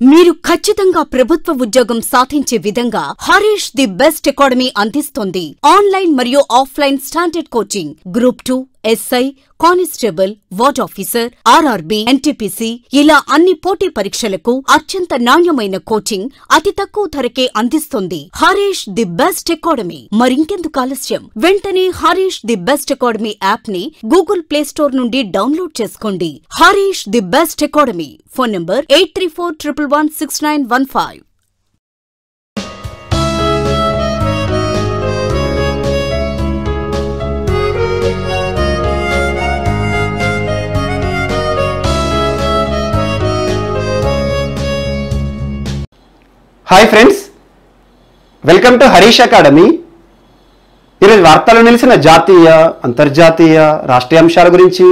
మీరు ఖచ్చితంగా ప్రభుత్వ ఉద్యోగం సాధించే విధంగా హరీష్ ది బెస్ట్ అకాడమీ అందిస్తోంది ఆన్లైన్ మరియు offline standard coaching group two SI constable ward officer RRB NTPC ఇలా అన్ని పోటీ పరీక్షలకు అత్యంత నాణ్యమైన కోచింగ్ అతి తక్కువ ధరకే అందిస్తుంది హరీష్ ది బెస్ట్ అకాడమీ మరింకెందుకు ఆలస్యం వెంటనే Harish the best academy app ని గూగుల్ ప్లే స్టోర్ నుండి డౌన్లోడ్ చేసుకోండి Harish the best academy phone number eight three four triple one six nine one five hi friends welcome to Harish academy ఈరోజు వార్తలు నిలిచిన జాతీయ అంతర్జాతీయ రాష్ట్రీయ అంశాల గురించి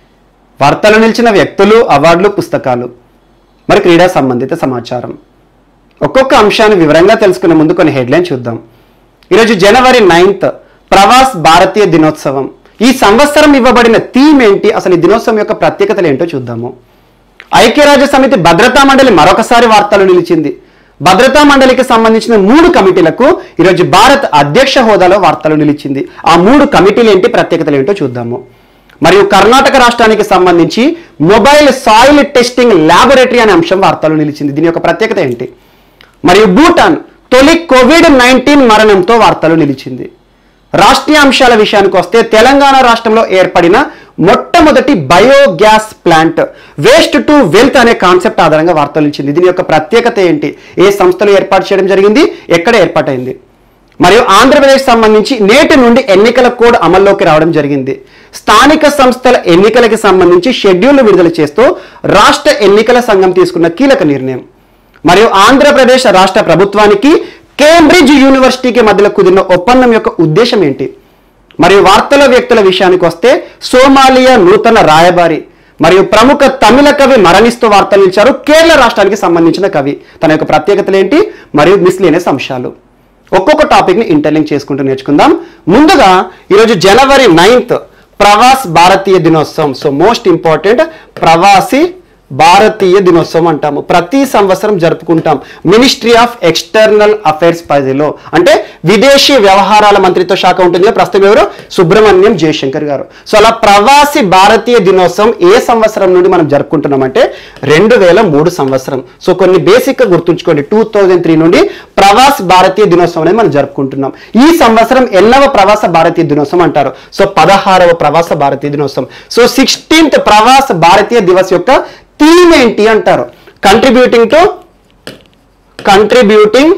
వార్తలు నిలిచిన వ్యక్తులు అవార్డులు పుస్తకాలు మరి క్రీడా సంబంధిత సమాచారం ఒక్కొక్క అంశాన్ని వివరంగా తెలుసుకునే ముందు కొన్ని హెడ్లైన్ చూద్దాం ఈరోజు జనవరి నైన్త్ ప్రవాస్ భారతీయ దినోత్సవం ఈ సంవత్సరం ఇవ్వబడిన థీమ్ ఏంటి అసలు ఈ దినోత్సవం యొక్క ప్రత్యేకతలు ఏంటో చూద్దాము ఐక్యరాజ్య సమితి భద్రతా మండలి మరొకసారి వార్తలు నిలిచింది భద్రతా మండలికి సంబంధించిన మూడు కమిటీలకు ఈరోజు భారత్ అధ్యక్ష హోదాలో వార్తలు నిలిచింది ఆ మూడు కమిటీలు ఏంటి ప్రత్యేకతలు ఏంటో చూద్దాము మరియు కర్ణాటక రాష్ట్రానికి సంబంధించి మొబైల్ సాయిల్ టెస్టింగ్ ల్యాబొరేటరీ అనే అంశం వార్తలు నిలిచింది దీని యొక్క ప్రత్యేకత ఏంటి మరియు భూటాన్ తొలి కోవిడ్ నైన్టీన్ మరణంతో వార్తలు నిలిచింది రాష్ట్రీయ అంశాల విషయానికి వస్తే తెలంగాణ రాష్ట్రంలో ఏర్పడిన మొట్టమొదటి biogas plant waste to wealth అనే కాన్సెప్ట్ ఆధారంగా వార్తలు ఇచ్చింది దీని యొక్క ప్రత్యేకత ఏంటి ఏ సంస్థలు ఏర్పాటు చేయడం జరిగింది ఎక్కడ ఏర్పాటైంది మరియు ఆంధ్రప్రదేశ్ సంబంధించి నేటి నుండి ఎన్నికల కోడ్ అమల్లోకి రావడం జరిగింది స్థానిక సంస్థల ఎన్నికలకి సంబంధించి షెడ్యూల్ విడుదల చేస్తూ రాష్ట్ర ఎన్నికల సంఘం తీసుకున్న కీలక నిర్ణయం మరియు ఆంధ్రప్రదేశ్ రాష్ట్ర ప్రభుత్వానికి కేంబ్రిడ్జ్ యూనివర్సిటీకి మధ్యలో కుదిరిన ఒప్పందం యొక్క ఉద్దేశం ఏంటి మరియు వార్తల వ్యక్తుల విషయానికి వస్తే సోమాలియా నూతన రాయబారి మరియు ప్రముఖ తమిళ కవి మరణిస్తూ వార్తలు ఇచ్చారు కేరళ రాష్ట్రానికి సంబంధించిన కవి తన యొక్క ప్రత్యేకతలు ఏంటి మరియు మిస్లీనియస్ అంశాలు ఒక్కొక్క టాపిక్ని ఇంటర్లింక్ చేసుకుంటూ నేర్చుకుందాం ముందుగా ఈరోజు జనవరి నైన్త్ ప్రవాస్ భారతీయ దినోత్సవం so most important Pravasi Bharatiya దినోత్సవం అంటాము ప్రతి సంవత్సరం జరుపుకుంటాం మినిస్ట్రీ ఆఫ్ ఎక్స్టర్నల్ అఫైర్స్ పరిధిలో అంటే విదేశీ వ్యవహారాల మంత్రిత్వ శాఖ ఉంటుంది కదా, ప్రస్తుతం ఎవరు సుబ్రహ్మణ్యం జయశంకర్ గారు సో అలా ప్రవాసి భారతీయ దినోత్సవం ఏ సంవత్సరం నుండి మనం జరుపుకుంటున్నామంటే రెండు వేల మూడు సంవత్సరం సో కొన్ని బేసిక్గా గుర్తుంచుకోండి టూ థౌజండ్ త్రీ నుండి ప్రవాస్ భారతీయ దినోత్సవం అనేది మనం జరుపుకుంటున్నాం ఈ సంవత్సరం ఎన్నవ ప్రవాస భారతీయ దినోత్సవం అంటారు సో పదహారవ ప్రవాస భారతీయ దినోత్సవం సో సిక్స్టీన్త్ ప్రవాస భారతీయ దివస్ యొక్క థీమ్ ఏంటి అంటారు కంట్రిబ్యూటింగ్ టు కంట్రిబ్యూటింగ్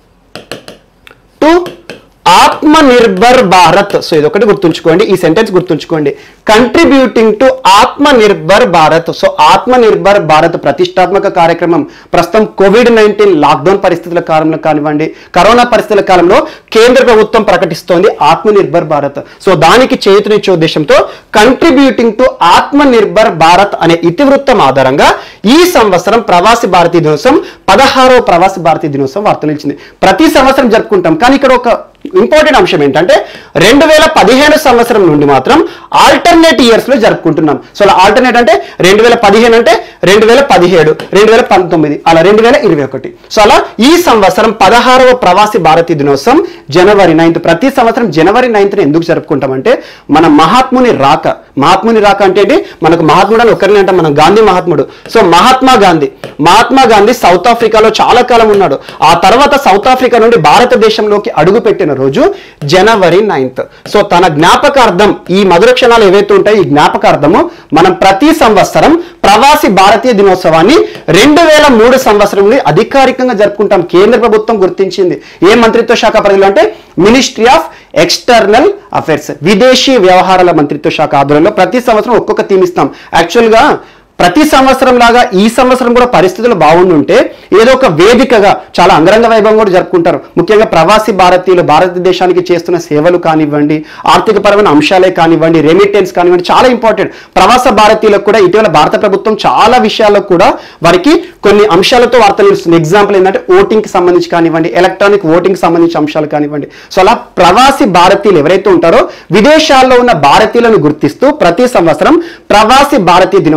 టు ఆత్మ నిర్భర్ భారత్ సో ఇది ఒకటి గుర్తుంచుకోండి ఈ సెంటెన్స్ గుర్తుంచుకోండి కంట్రిబ్యూటింగ్ టు ఆత్మ నిర్భర్ భారత్ సో ఆత్మ నిర్భర్ భారత్ ప్రతిష్టాత్మక కార్యక్రమం ప్రస్తుతం కోవిడ్ నైన్టీన్ లాక్డౌన్ పరిస్థితుల కాలంలో కానివ్వండి కరోనా పరిస్థితుల కాలంలో కేంద్ర ప్రభుత్వం ప్రకటిస్తోంది ఆత్మ నిర్భర్ భారత్ సో దానికి చేతునిచ్చే ఉద్దేశంతో కంట్రిబ్యూటింగ్ టు ఆత్మ నిర్భర్ భారత్ అనే ఇతివృత్తం ఆధారంగా ఈ సంవత్సరం ప్రవాసి భారతీయ దినోత్సవం పదహారవ ప్రవాసి భారతీయ దినోత్సవం వార్తలు ఇచ్చింది ప్రతి సంవత్సరం జరుపుకుంటాం కానీ ఇక్కడ ఒక ఇంపార్టెంట్ అంశం ఏంటంటే రెండు వేల పదిహేను సంవత్సరం నుండి మాత్రం ఆల్టర్నేట్ ఇయర్స్ లో జరుపుకుంటున్నాం సో అలా ఆల్టర్నేట్ అంటే రెండు వేల పదిహేను అంటే రెండు వేల పదిహేడు రెండు వేల పంతొమ్మిది అలా రెండు వేల ఇరవై ఒకటి సో అలా ఈ సంవత్సరం పదహారవ ప్రవాసి భారతీయ దినోత్సవం జనవరి నైన్త్ ప్రతి సంవత్సరం జనవరి నైన్త్ ఎందుకు జరుపుకుంటామంటే మన మహాత్ముని రాక మహాత్ముని రాక అంటే ఏంటి మనకు మహాత్ముడు అని ఒకరిని అంటాం మనం గాంధీ మహాత్ముడు సో మహాత్మా గాంధీ మహాత్మా గాంధీ సౌత్ ఆఫ్రికాలో చాలా కాలం ఉన్నాడు ఆ తర్వాత సౌత్ ఆఫ్రికా నుండి భారతదేశంలోకి అడుగుపెట్టిన రోజు జనవరి నైన్త్ సో తన జ్ఞాపకార్థం ఈ మధుర క్షణాలు ఏవైతే ఉంటాయో ఈ జ్ఞాపకార్థము మనం ప్రతి సంవత్సరం ప్రవాసి భారతీయ దినోత్సవాన్ని రెండు వేల మూడు సంవత్సరం నుండి అధికారికంగా జరుపుకుంటాం కేంద్ర ప్రభుత్వం గుర్తించింది ఏ మంత్రిత్వ శాఖ పరిధిలో అంటే మినిస్ట్రీ ఆఫ్ ఎక్స్టర్నల్ అఫైర్స్ విదేశీ వ్యవహారాల మంత్రిత్వ శాఖ ఆధ్వర్యంలో ప్రతి సంవత్సరం ఒక్కొక్క థీమ్ ఇస్తాం యాక్చువల్గా ప్రతి సంవత్సరం లాగా ఈ సంవత్సరం కూడా పరిస్థితులు బాగుండుంటే ఏదో ఒక వేదికగా చాలా అంగరంగ వైభవం కూడా జరుపుకుంటారు ముఖ్యంగా ప్రవాసీ భారతీయులు భారతదేశానికి చేస్తున్న సేవలు కానివ్వండి ఆర్థికపరమైన అంశాలే కానివ్వండి రెమిటెన్స్ కానివ్వండి చాలా ఇంపార్టెంట్ ప్రవాస భారతీయులకు కూడా ఇటీవల భారత ప్రభుత్వం చాలా విషయాల్లో కూడా వారికి కొన్ని అంశాలతో వార్తలు ఇస్తుంది ఎగ్జాంపుల్ ఏంటంటే ఓటింగ్కి సంబంధించి కానివ్వండి ఎలక్ట్రానిక్ ఓటింగ్ సంబంధించి అంశాలు కానివ్వండి సో అలా ప్రవాసి భారతీయులు ఎవరైతే ఉంటారో విదేశాల్లో ఉన్న భారతీయులను గుర్తిస్తూ ప్రతి సంవత్సరం ప్రవాసి భారతీయ దినోత్సవాన్ని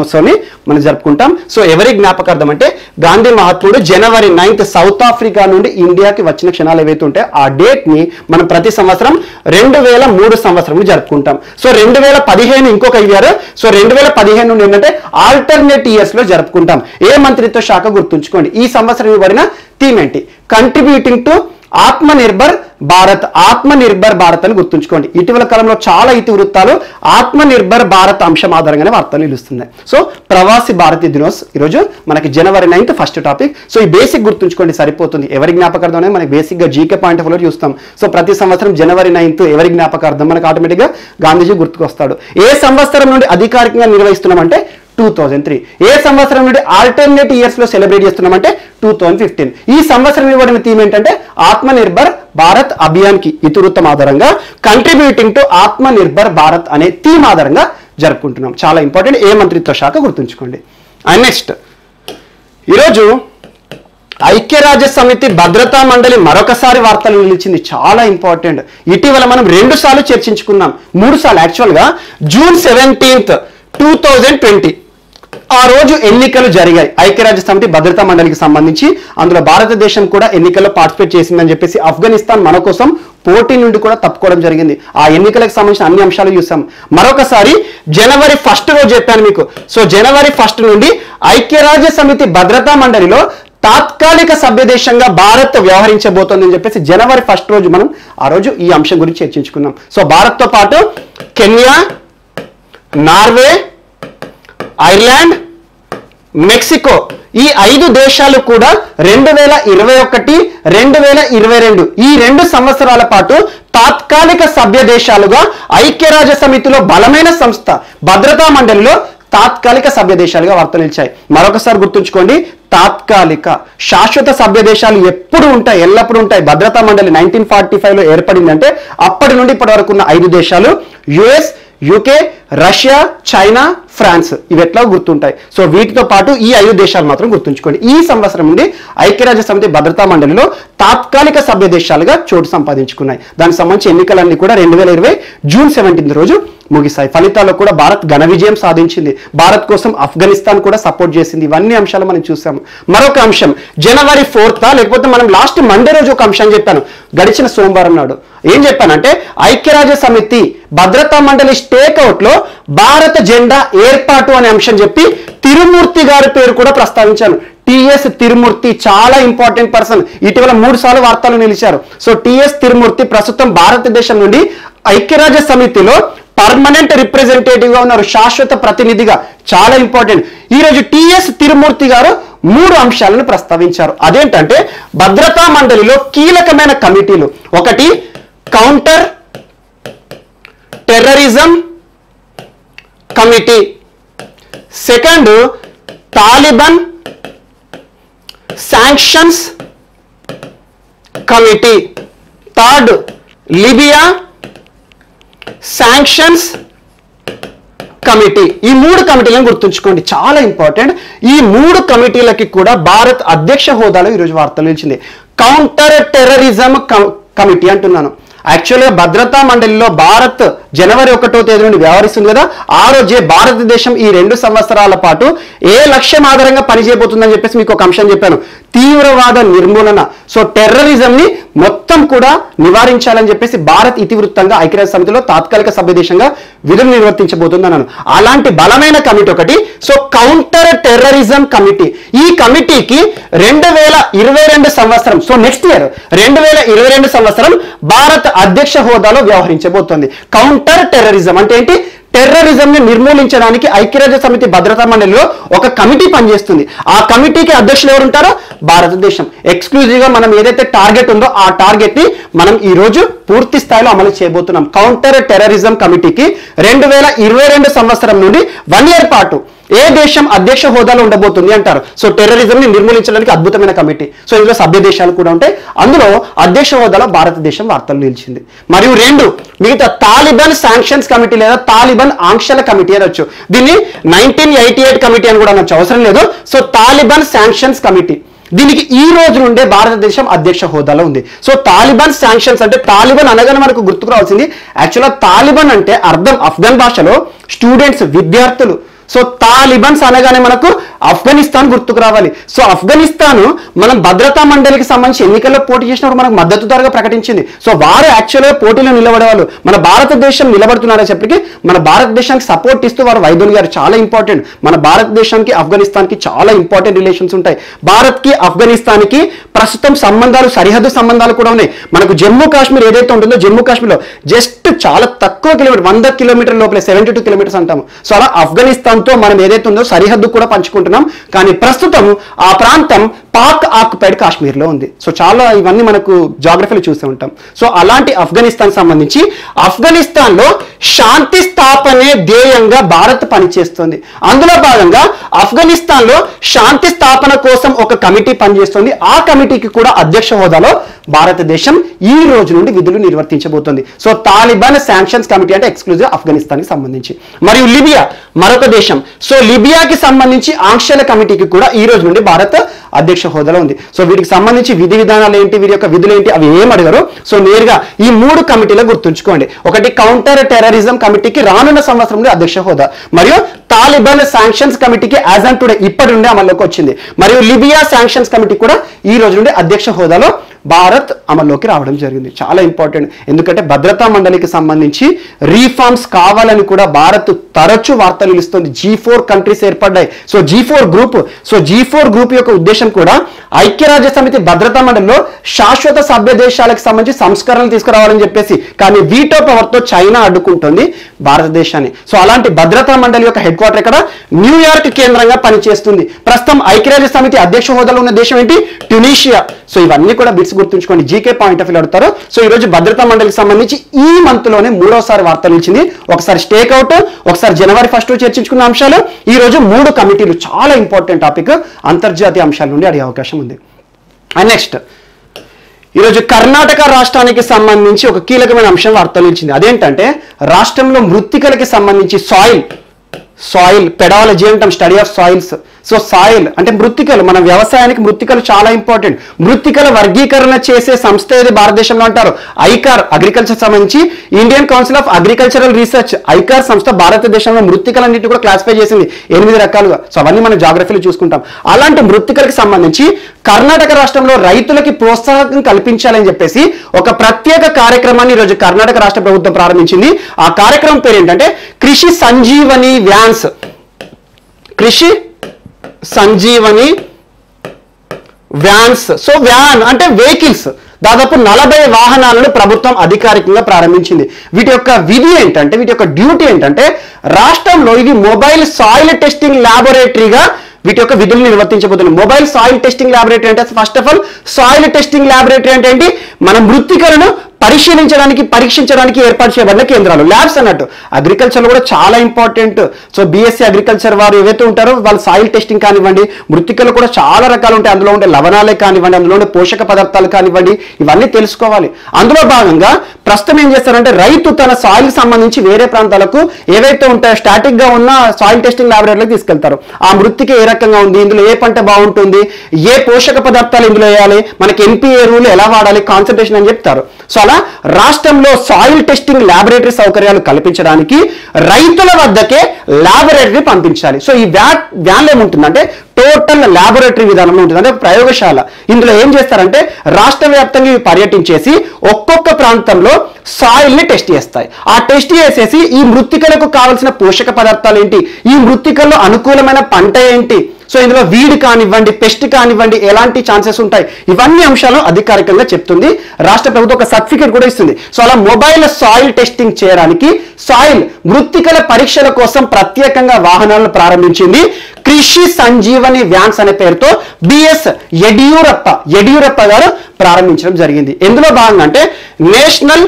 మనం జరుపుకుంటాం సో ఎవరి జ్ఞాపకార్థం అంటే గాంధీ మహాత్ముడు జనవరి నైన్త్ సౌత్ ఆఫ్రికా నుండి ఇండియాకి వచ్చిన క్షణాలు ఏవైతే ఉంటాయో ఆ డేట్ ని మనం ప్రతి సంవత్సరం రెండు వేల మూడు సంవత్సరం జరుపుకుంటాం సో రెండు వేల పదిహేను ఇంకొక ఇయర్ సో రెండు వేల పదిహేను నుండి ఏంటంటే ఆల్టర్నేట్ ఇయర్స్ లో జరుపుకుంటాం ఏ మంత్రిత్వ శాఖ గుర్తుంచుకోండి ఈ సంవత్సరం ఇవ్వబడిన థీమ్ ఏంటి కంట్రిబ్యూటింగ్ టు ఆత్మ నిర్భర్ భారత్ ఆత్మ నిర్భర్ భారత్ అని గుర్తుంచుకోండి ఇటీవల కాలంలో చాలా ఇతివృత్తాలు ఆత్మ నిర్భర్ భారత్ అంశం ఆధారంగానే వార్తలు నిలుస్తున్నాయి సో ప్రవాసి భారతీయ దినోస్ ఈరోజు మనకి జనవరి నైన్త్ ఫస్ట్ టాపిక్ సో ఈ బేసిక్ గుర్తుంచుకోండి సరిపోతుంది ఎవరి జ్ఞాపకార్థం అనేది మనకి బేసిక్ గా జీకే పాయింట్ ఆఫ్ చూస్తాం సో ప్రతి సంవత్సరం జనవరి నైన్త్ ఎవరి జ్ఞాపకార్థం మనకి ఆటోమేటిక్ గా గాంధీజీ గుర్తుకొస్తాడు ఏ సంవత్సరం నుండి అధికారికంగా నిర్వహిస్తున్నామంటే టూ థౌజండ్ త్రీ ఏ సంవత్సరం నుండి ఆల్టర్నేట్ ఇయర్స్ లో సెలబ్రేట్ చేస్తున్నామంటే టూ థౌజండ్ ఫిఫ్టీన్ ఈ సంవత్సరం ఇవ్వబడిన థీమ్ ఏంటంటే ఆత్మ నిర్భర్ భారత్ అభియాన్ కి ఇతివృత్తం ఆధారంగా కంట్రిబ్యూటింగ్ టు ఆత్మ నిర్భర్ భారత్ అనే థీమ్ ఆధారంగా జరుపుకుంటున్నాం చాలా ఇంపార్టెంట్ ఏ మంత్రిత్వ శాఖ గుర్తుంచుకోండి అండ్ నెక్స్ట్ ఈరోజు ఐక్యరాజ్య సమితి భద్రతా మండలి మరొకసారి వార్తలు నిలిచింది చాలా ఇంపార్టెంట్ ఇటీవల మనం రెండు సార్లు చర్చించుకున్నాం మూడు సార్లు యాక్చువల్గా June seventeenth two thousand twenty ఆ రోజు ఎన్నికలు జరిగాయి ఐక్యరాజ్య సమితి భద్రతా మండలికి సంబంధించి అందులో భారతదేశం కూడా ఎన్నికల్లో పార్టిసిపేట్ చేసిందని చెప్పేసి ఆఫ్ఘనిస్తాన్ మన కోసం పోటీ నుండి కూడా తప్పుకోవడం జరిగింది ఆ ఎన్నికలకు సంబంధించిన అన్ని అంశాలు చూసాం మరొకసారి జనవరి ఫస్ట్ రోజు చెప్పాను మీకు సో జనవరి ఫస్ట్ నుండి ఐక్యరాజ్య సమితి భద్రతా మండలిలో తాత్కాలిక సభ్యదేశంగా భారత్ వ్యవహరించబోతోందని చెప్పేసి జనవరి ఫస్ట్ రోజు మనం ఆ రోజు ఈ అంశం గురించి చర్చించుకున్నాం సో భారత్తో పాటు కెన్యా నార్వే ఐర్లాండ్ మెక్సికో ఈ ఐదు దేశాలు కూడా రెండు వేల ఇరవై ఒకటి రెండు వేల ఇరవై రెండు ఈ రెండు సంవత్సరాల పాటు తాత్కాలిక సభ్య దేశాలుగా ఐక్యరాజ్య సమితిలో బలమైన సంస్థ భద్రతా మండలిలో తాత్కాలిక సభ్య దేశాలుగా వార్తలు నిలిచాయి మరొకసారి గుర్తుంచుకోండి తాత్కాలిక శాశ్వత సభ్య దేశాలు ఎప్పుడు ఉంటాయి ఎల్లప్పుడూ ఉంటాయి భద్రతా మండలి నైన్టీన్ ఫార్టీ ఫైవ్ లో ఏర్పడిందంటే అప్పటి నుండి ఇప్పటి వరకు ఉన్న ఐదు దేశాలు US UK Russia China France ఇవి ఎట్లా గుర్తుంటాయి సో వీటితో పాటు ఈ ఐదు దేశాలు మాత్రం గుర్తుంచుకోండి ఈ సంవత్సరం నుండి ఐక్యరాజ్య సమితి భద్రతా మండలిలో తాత్కాలిక సభ్య దేశాలుగా చోటు సంపాదించుకున్నాయి దానికి సంబంధించి ఎన్నికలన్నీ కూడా రెండు వేల ఇరవై జూన్ సెవెంటీన్త్ రోజు ముగిశాయి ఫలితాల్లో కూడా భారత్ ఘన విజయం సాధించింది భారత్ కోసం ఆఫ్ఘనిస్తాన్ కూడా సపోర్ట్ చేసింది ఇవన్నీ అంశాలు మనం చూసాము మరొక అంశం జనవరి ఫోర్త్ లేకపోతే మనం లాస్ట్ మండే రోజు ఒక అంశం చెప్పాను గడిచిన సోమవారం నాడు ఏం చెప్పానంటే ఐక్యరాజ్య సమితి భద్రతా మండలి స్టేక్అవుట్ లో భారత జెండా ఏర్పాటు అనే అంశం చెప్పి తిరుమూర్తి గారి పేరు కూడా ప్రస్తావించాను టిఎస్ తిరుమూర్తి చాలా ఇంపార్టెంట్ పర్సన్ ఇటీవల మూడు సార్లు వార్తలు నిలిచారు సో టిఎస్ తిరుమూర్తి ప్రస్తుతం భారతదేశం నుండి ఐక్యరాజ్య సమితిలో పర్మనెంట్ రిప్రజెంటేటివ్ గా ఉన్నారు శాశ్వత ప్రతినిధిగా చాలా ఇంపార్టెంట్ ఈ రోజు టిఎస్ తిరుమూర్తి గారు మూడు అంశాలను ప్రస్తావించారు అదేంటంటే భద్రతా మండలిలో కీలకమైన కమిటీలు ఒకటి counter terrorism committee second Taliban sanctions committee third Libya sanctions committee ఈ మూడు కమిటీలను గుర్తుంచుకోండి చాలా ఇంపార్టెంట్ ఈ మూడు కమిటీలకి కూడా భారత్ అధ్యక్ష హోదాలో ఈరోజు వార్తలు నిలిచింది కౌంటర్ టెర్రరిజం కమిటీ అంటున్నాను యాక్చువల్గా భద్రతా మండలిలో భారత్ జనవరి ఒకటో తేదీ నుండి వ్యవహరిస్తుంది కదా ఆ రోజే భారతదేశం ఈ రెండు సంవత్సరాల పాటు ఏ లక్ష్యం ఆధారంగా పనిచేయబోతుందని చెప్పేసి మీకు ఒక అంశం చెప్పాను తీవ్రవాద నిర్మూలన సో టెర్రరిజం ని మొత్తం కూడా నివారించాలని చెప్పేసి భారత్ ఇతివృత్తంగా ఐక్యరాజ్య సమితిలో తాత్కాలిక సభ్య దేశంగా విధులు నిర్వర్తించబోతుందన్నాను అలాంటి బలమైన కమిటీ ఒకటి సో కౌంటర్ టెర్రరిజం కమిటీ ఈ కమిటీకి రెండు వేల ఇరవై రెండు సంవత్సరం సో నెక్స్ట్ ఇయర్ రెండు వేల ఇరవై రెండు సంవత్సరం భారత్ అధ్యక్ష హోదాలో వ్యవహరించబోతోంది కౌంటర్ టెర్రరిజం అంటే ఏంటి టెర్రరిజం ని నిర్మూలించడానికి ఐక్యరాజ్య సమితి భద్రతా మండలిలో ఒక కమిటీ పనిచేస్తుంది ఆ కమిటీకి అధ్యక్షులు ఎవరు ఉంటారో భారతదేశం ఎక్స్క్లూజివ్ గా మనం ఏదైతే టార్గెట్ ఉందో ఆ టార్గెట్ ని మనం ఈ రోజు పూర్తి స్థాయిలో అమలు చేయబోతున్నాం కౌంటర్ టెర్రరిజం కమిటీకి రెండు వేల ఇరవై రెండు సంవత్సరం నుండి వన్ ఇయర్ పాటు ఏ దేశం అధ్యక్ష హోదాలో ఉండబోతుంది అంటారు సో టెర్రరిజం ని నిర్మూలించడానికి అద్భుతమైన కమిటీ సో ఇందులో సభ్య దేశాలు కూడా ఉంటాయి అందులో అధ్యక్ష హోదాలో భారతదేశం వార్తలు నిలిచింది మరియు రెండు మిగతా తాలిబాన్ శాంక్షన్స్ కమిటీ లేదా తాలిబాన్ ఆంక్షల కమిటీ అనొచ్చు దీన్ని నైన్టీన్ ఎయిటీ ఎయిట్ కమిటీ అని కూడా అనొచ్చు అవసరం లేదు సో తాలిబాన్ శాంక్షన్స్ కమిటీ దీనికి ఈ రోజు నుండే భారతదేశం అధ్యక్ష హోదాలో ఉంది సో తాలిబాన్ శాంక్షన్స్ అంటే తాలిబాన్ అనగానే మనకు గుర్తుకు రావాల్సింది యాక్చువల్గా తాలిబాన్ అంటే అర్థం అఫ్ఘన్ భాషలో స్టూడెంట్స్ విద్యార్థులు సో తాలిబన్స్ అనగానే మనకు ఆఫ్ఘనిస్తాన్ గుర్తుకు రావాలి సో ఆఫ్ఘనిస్తాన్ మనం భద్రతా మండలికి సంబంధించి ఎన్నికల్లో పోటీ చేసినప్పుడు మనకు మద్దతుదారుగా ప్రకటించింది సో వారు యాక్చువల్గా పోటీలో నిలబడేవాళ్ళు మన భారతదేశం నిలబడుతున్నారని చెప్పి మన భారతదేశానికి సపోర్ట్ ఇస్తూ వారు వైద్యులు గారు చాలా ఇంపార్టెంట్ మన భారతదేశానికి ఆఫ్ఘనిస్తాన్కి చాలా ఇంపార్టెంట్ రిలేషన్స్ ఉంటాయి భారత్కి ఆఫ్ఘనిస్తాన్కి ప్రస్తుతం సంబంధాలు సరిహద్దు సంబంధాలు కూడా ఉన్నాయి మనకు జమ్మూ కాశ్మీర్ ఏదైతే ఉంటుందో జమ్మూ కాశ్మీర్లో జస్ట్ చాలా తక్కువ కిలోమీటర్ వంద కిలోమీటర్ లోపలే సెవెంటీ టూ కిలోమీటర్స్ అంటాము సో అలా ఆఫ్ఘనిస్తాన్తో మనం ఏదైతే ఉందో సరిహద్దు కూడా పంచుకుంటున్నాం కానీ ప్రస్తుతం ఆ ప్రాంతం పాక్ ఆక్యుపైడ్ కాశ్మీర్లో ఉంది సో చాలా ఇవన్నీ మనకు జాగ్రఫీలు చూస్తూ ఉంటాం సో అలాంటి ఆఫ్ఘనిస్తాన్ సంబంధించి ఆఫ్ఘనిస్తాన్లో శాంతి స్థాపనే ధ్యేయంగా భారత్ పనిచేస్తుంది అందులో భాగంగా ఆఫ్ఘనిస్తాన్లో శాంతి స్థాపన కోసం ఒక కమిటీ పనిచేస్తుంది ఆ కమిటీకి కూడా అధ్యక్ష హోదాలో భారతదేశం ఈ రోజు నుండి విధులు నిర్వర్తించబోతోంది సో తాలిబాన్ శాంక్షన్స్ కమిటీ అంటే ఎక్స్క్లూజివ్ ఆఫ్ఘనిస్తాన్కి సంబంధించి మరియు లిబియా మరొక దేశం సో లిబియాకి సంబంధించి ఆంక్షల కమిటీకి కూడా ఈ రోజు నుండి భారత్ అధ్యక్ష హోదాలో ఉంది సో వీటికి సంబంధించి విధి విధానాలు ఏంటి వీరి యొక్క విధులు ఏంటి అవి ఏం అడగరు సో నేరుగా ఈ మూడు కమిటీలు గుర్తుంచుకోండి ఒకటి కౌంటర్ టెర్రరిజం కమిటీకి రానున్న సంవత్సరంలో అధ్యక్ష హోదా మరియు తాలిబాన్ శాంక్షన్స్ కమిటీకి యాజ్ అండ్ టుడే ఇప్పటి నుండి అమల్లోకి వచ్చింది మరియు లిబియా శాంక్షన్స్ కమిటీ కూడా ఈ రోజు నుండి అధ్యక్ష హోదాలో భారత్ అమల్లోకి రావడం జరిగింది చాలా ఇంపార్టెంట్ ఎందుకంటే భద్రతా మండలికి సంబంధించి రీఫార్మ్స్ కావాలని కూడా భారత్ తరచూ వార్తలు ఇస్తుంది జీ ఫోర్ కంట్రీస్ ఏర్పడ్డాయి so G four group so G four group యొక్క ఉద్దేశం కూడా ఐక్యరాజ్య సమితి భద్రతా మండలిలో శాశ్వత సభ్య దేశాలకు సంబంధించి సంస్కరణలు తీసుకురావాలని చెప్పేసి కానీ వీటో పవర్తో చైనా అడ్డుకుంటుంది భారతదేశాన్ని సో అలాంటి భద్రతా మండలి యొక్క హెడ్ క్వార్టర్ ఇక్కడ న్యూయార్క్ కేంద్రంగా పనిచేస్తుంది ప్రస్తుతం ఐక్యరాజ్య సమితి అధ్యక్ష హోదాలో ఉన్న దేశం ఏంటి ట్యునీషియా సో ఇవన్నీ కూడా బిట్స్ గుర్తుంచుకోండి జీకే పాయింట్ ఆఫ్ వ్యూ అడుగుతారు సో ఈ రోజు భద్రతా మండలికి సంబంధించి ఈ మంత్ లోనే మూడోసారి వార్తలు ఇచ్చింది ఒకసారి స్టేక్ అవుట్ ఒకసారి జనవరి ఫస్ట్ చర్చించుకున్న అంశాలు ఈ రోజు మూడు కమిటీలు చాలా ఇంపార్టెంట్ టాపిక్ అంతర్జాతీయ అంశాల నుండి అడిగే అవకాశం ఉంది అండ్ నెక్స్ట్ ఈరోజు కర్ణాటక రాష్ట్రానికి సంబంధించి ఒక కీలకమైన అంశం వార్తలు ఇచ్చింది అదేంటంటే రాష్ట్రంలో మృత్తికలకి సంబంధించి సాయిల్ సాయిల్ పెడాలజీ అంటాం study of soils so soil అంటే మృత్తికలు మన వ్యవసాయానికి మృత్తికలు చాలా ఇంపార్టెంట్ మృత్తికల వర్గీకరణ చేసే సంస్థ ఏది భారతదేశంలో అంటారు ఐకార్ అగ్రికల్చర్ సంబంధించి Indian Council of Agricultural Research ICAR సంస్థ భారతదేశంలో మృత్తికలన్నింటి కూడా క్లాసిఫై చేసింది ఎనిమిది రకాలుగా సో అవన్నీ మనం జాగ్రఫీలు చూసుకుంటాం అలాంటి మృత్తికలకు సంబంధించి కర్ణాటక రాష్ట్రంలో రైతులకి ప్రోత్సాహం కల్పించాలని చెప్పేసి ఒక ప్రత్యేక కార్యక్రమాన్ని ఈరోజు కర్ణాటక రాష్ట్ర ప్రభుత్వం ప్రారంభించింది ఆ కార్యక్రమం పేరు ఏంటంటే కృషి Sanjeevani vans Krishi Sanjeevani vans so van అంటే వెహికల్స్ దాదాపు నలభై వాహనాలను ప్రభుత్వం అధికారికంగా ప్రారంభించింది వీటి యొక్క విధి ఏంటంటే వీటి యొక్క డ్యూటీ ఏంటంటే రాష్ట్రంలో ఇది మొబైల్ సాయిల్ టెస్టింగ్ ల్యాబొరేటరీగా వీటి యొక్క విధులు నిర్వర్తించబోతుంది మొబైల్ సాయిల్ టెస్టింగ్ ల్యాబొరేటరీ అంటే first of all soil testing laboratory అంటే ఏంటి మన మృత్తికలను పరిశీలించడానికి పరీక్షించడానికి ఏర్పాటు చేయబడిన కేంద్రాలు ల్యాబ్స్ అన్నట్టు అగ్రికల్చర్ కూడా చాలా ఇంపార్టెంట్ సో బీఎస్సీ అగ్రికల్చర్ వారు ఏవైతే ఉంటారో వాళ్ళు సాయిల్ టెస్టింగ్ కానివ్వండి మృతికలు కూడా చాలా రకాలు ఉంటాయి అందులో ఉండే లవణాలే కానివ్వండి అందులో ఉండే పోషక పదార్థాలు కానివ్వండి ఇవన్నీ తెలుసుకోవాలి అందులో భాగంగా ప్రస్తుతం ఏం చేస్తారంటే రైతు తన సాయిల్ సంబంధించి వేరే ప్రాంతాలకు ఏవైతే ఉంటాయో స్టాటిక్ గా ఉన్న సాయిల్ టెస్టింగ్ ల్యాబొరేటరీకి తీసుకెళ్తారు ఆ మృతిక ఏ రకంగా ఉంది ఇందులో ఏ పంట బాగుంటుంది ఏ పోషక పదార్థాలు ఇందులో వేయాలి మనకి ఎన్పిఏ రూల్ ఎలా వాడాలి కాన్సన్ట్రేషన్ అని చెప్తారు సో అలా రాష్ట్రంలో సాయిల్ టెస్టింగ్ ల్యాబొరేటరీ సౌకర్యాలు కల్పించడానికి రైతుల వద్దకే ల్యాబొరేటరీ పంపించాలి సో ఈ వ్యా వ్యాన్లో ఏముంటుందంటే టోటల్ ల్యాబొరేటరీ విధానంలో ఉంటుంది అంటే ప్రయోగశాల ఇందులో ఏం చేస్తారంటే రాష్ట్ర వ్యాప్తంగా ఇవి పర్యటించేసి ఒక్కొక్క ప్రాంతంలో సాయిల్ ని టెస్ట్ చేస్తాయి ఆ టెస్ట్ చేసేసి ఈ మృత్తికలకు కావాల్సిన పోషక పదార్థాలు ఏంటి ఈ మృత్తికల్లో అనుకూలమైన పంట ఏంటి సో ఇందులో వీడ్ కానివ్వండి పెస్ట్ కానివ్వండి ఎలాంటి ఛాన్సెస్ ఉంటాయి ఇవన్నీ అంశాలు అధికారికంగా చెప్తుంది రాష్ట్ర ప్రభుత్వం ఒక సర్టిఫికేట్ కూడా ఇస్తుంది సో అలా మొబైల్ సాయిల్ టెస్టింగ్ చేయడానికి సాయిల్ మృత్తికల పరీక్షల కోసం ప్రత్యేకంగా వాహనాలను ప్రారంభించింది కృషి సంజీవని వ్యాన్స్ అనే పేరుతో బిఎస్ యడియూరప్ప యడియూరప్ప గారు ప్రారంభించడం జరిగింది ఎందులో భాగంగా అంటే నేషనల్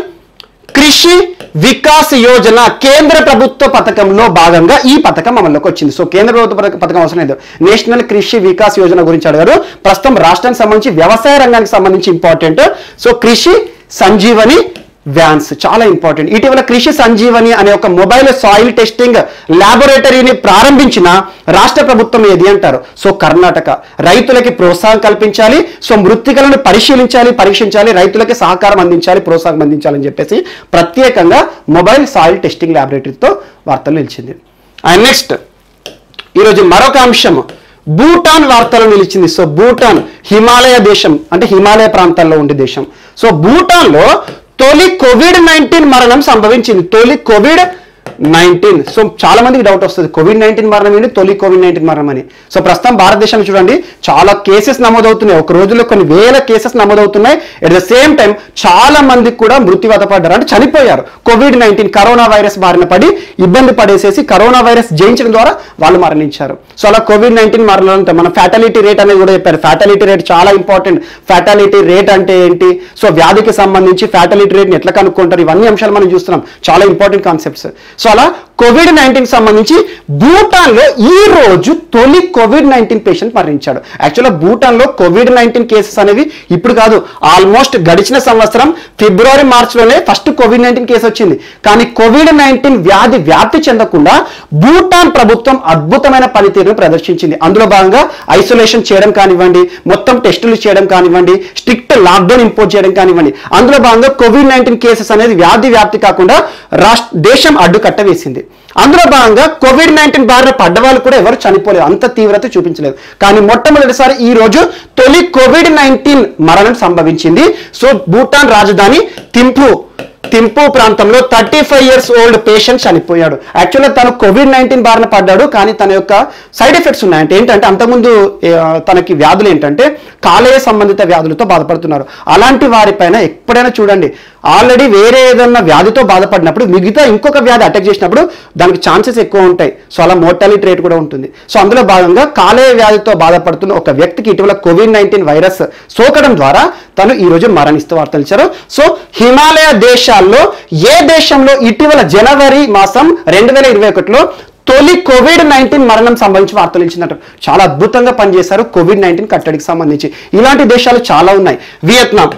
కృషి వికాస్ యోజన కేంద్ర ప్రభుత్వ పథకంలో భాగంగా ఈ పథకం అమల్లోకి వచ్చింది సో కేంద్ర ప్రభుత్వ పథక- పథకం అవసరం లేదు నేషనల్ కృషి వికాస్ యోజన గురించి అడిగారు ప్రస్తుతం రాష్ట్రానికి సంబంధించి వ్యవసాయ రంగానికి సంబంధించి ఇంపార్టెంట్ సో కృషి సంజీవని వ్యాన్స్ చాలా ఇంపార్టెంట్ ఇటీవల కృషి సంజీవని అనే ఒక మొబైల్ సాయిల్ టెస్టింగ్ ల్యాబొరేటరీని ప్రారంభించిన రాష్ట్ర ప్రభుత్వం ఏది అంటారు సో కర్ణాటక రైతులకి ప్రోత్సాహం కల్పించాలి సో మృత్తికలను పరిశీలించాలి పరీక్షించాలి రైతులకి సహకారం అందించాలి ప్రోత్సాహం అందించాలని చెప్పేసి ప్రత్యేకంగా మొబైల్ సాయిల్ టెస్టింగ్ ల్యాబొరేటరీతో వార్తలు నిలిచింది అండ్ నెక్స్ట్ ఈరోజు మరొక అంశం భూటాన్ వార్తలు నిలిచింది సో భూటాన్ హిమాలయ దేశం అంటే హిమాలయ ప్రాంతాల్లో ఉండే దేశం సో భూటాన్లో తొలి కోవిడ్ నైన్టీన్ మరణం సంభవించింది తొలి కోవిడ్ నైన్టీన్ సో చాలా మందికి డౌట్ వస్తుంది కోవిడ్ నైన్టీన్ మరణం ఏంటి తొలి కోవిడ్ నైన్టీన్ మరణం అని సో ప్రస్తుతం భారతదేశంలో చూడండి చాలా కేసెస్ నమోదవుతున్నాయి ఒక రోజులో కొన్ని వేల కేసెస్ నమోదవుతున్నాయి ఎట్ ద సేమ్ టైం చాలా మందికి కూడా మృత్యువాత పడ్డారు అంటే చనిపోయారు కోవిడ్ నైన్టీన్ కరోనా వైరస్ బారిన పడి ఇబ్బంది పడేసేసి కరోనా వైరస్ జయించడం ద్వారా వాళ్ళు మరణించారు సో అలా కోవిడ్ నైన్టీన్ మరణంతో మన ఫ్యాటాలిటీ రేట్ అనేది కూడా చెప్పారు ఫ్యాటాలిటీ రేట్ చాలా ఇంపార్టెంట్ ఫ్యాటాలిటీ రేట్ అంటే ఏంటి సో వ్యాధికి సంబంధించి ఫ్యాటాలిటీ రేట్ని ఎట్లా కనుక్కుంటారు ఇవన్నీ అంశాలు మనం చూస్తున్నాం చాలా ఇంపార్టెంట్ కాన్సెప్ట్స్ సో అలా కోవిడ్ నైన్టీన్ సంబంధించి భూటాన్లో ఈ రోజు తొలి కోవిడ్ నైన్టీన్ పేషెంట్ మరణించాడు యాక్చువల్గా భూటాన్లో కోవిడ్ నైన్టీన్ కేసెస్ అనేవి ఇప్పుడు కాదు ఆల్మోస్ట్ గడిచిన సంవత్సరం ఫిబ్రవరి మార్చిలోనే ఫస్ట్ కోవిడ్ నైన్టీన్ కేసు వచ్చింది కానీ కోవిడ్ నైన్టీన్ వ్యాధి వ్యాప్తి చెందకుండా భూటాన్ ప్రభుత్వం అద్భుతమైన పనితీరును ప్రదర్శించింది అందులో భాగంగా ఐసోలేషన్ చేయడం కానివ్వండి మొత్తం టెస్టులు చేయడం కానివ్వండి స్ట్రిక్ట్ లాక్డౌన్ ఇంపోజ్ చేయడం కానివ్వండి అందులో భాగంగా కోవిడ్ నైన్టీన్ కేసెస్ అనేది వ్యాధి వ్యాప్తి కాకుండా రాష్ట్ర దేశం అడ్డుకట్ట వేసింది అందులో భాగంగా కోవిడ్ నైన్టీన్ బారిన పడ్డ వాళ్ళు కూడా ఎవరు చనిపోలేదు అంత తీవ్రత చూపించలేదు కానీ మొట్టమొదటిసారి ఈ రోజు తొలి కోవిడ్ నైన్టీన్ మరణం సంభవించింది సో భూటాన్ రాజధాని థింపు థింపు ప్రాంతంలో thirty five years old patient చనిపోయాడు యాక్చువల్గా తను కోవిడ్ నైన్టీన్ బారిన పడ్డాడు కానీ తన యొక్క సైడ్ ఎఫెక్ట్స్ ఉన్నాయంటే ఏంటంటే అంతకుముందు ఆ, తనకి వ్యాధులు ఏంటంటే కాలేయ సంబంధిత వ్యాధులతో బాధపడుతున్నారు అలాంటి వారిపైన ఎప్పుడైనా చూడండి ఆల్రెడీ వేరే ఏదన్నా వ్యాధితో బాధపడినప్పుడు మిగతా ఇంకొక వ్యాధి అటాక్ చేసినప్పుడు దానికి ఛాన్సెస్ ఎక్కువ ఉంటాయి సో అలా మోర్టాలిటీ రేట్ కూడా ఉంటుంది సో అందులో భాగంగా కాలేయ వ్యాధితో బాధపడుతున్న ఒక వ్యక్తికి ఇటీవల కోవిడ్ నైన్టీన్ వైరస్ సోకడం ద్వారా తను ఈ రోజు మరణిస్తూ వార్తలు ఇచ్చారు సో హిమాలయ దేశాల్లో ఏ దేశంలో ఇటీవల జనవరి మాసం రెండు వేల ఇరవై ఒకటిలో తొలి కోవిడ్ నైన్టీన్ మరణం సంబంధించి వార్తలు ఇచ్చిందట చాలా అద్భుతంగా పనిచేశారు కోవిడ్ నైన్టీన్ కట్టడికి సంబంధించి ఇలాంటి దేశాలు చాలా ఉన్నాయి వియత్నాం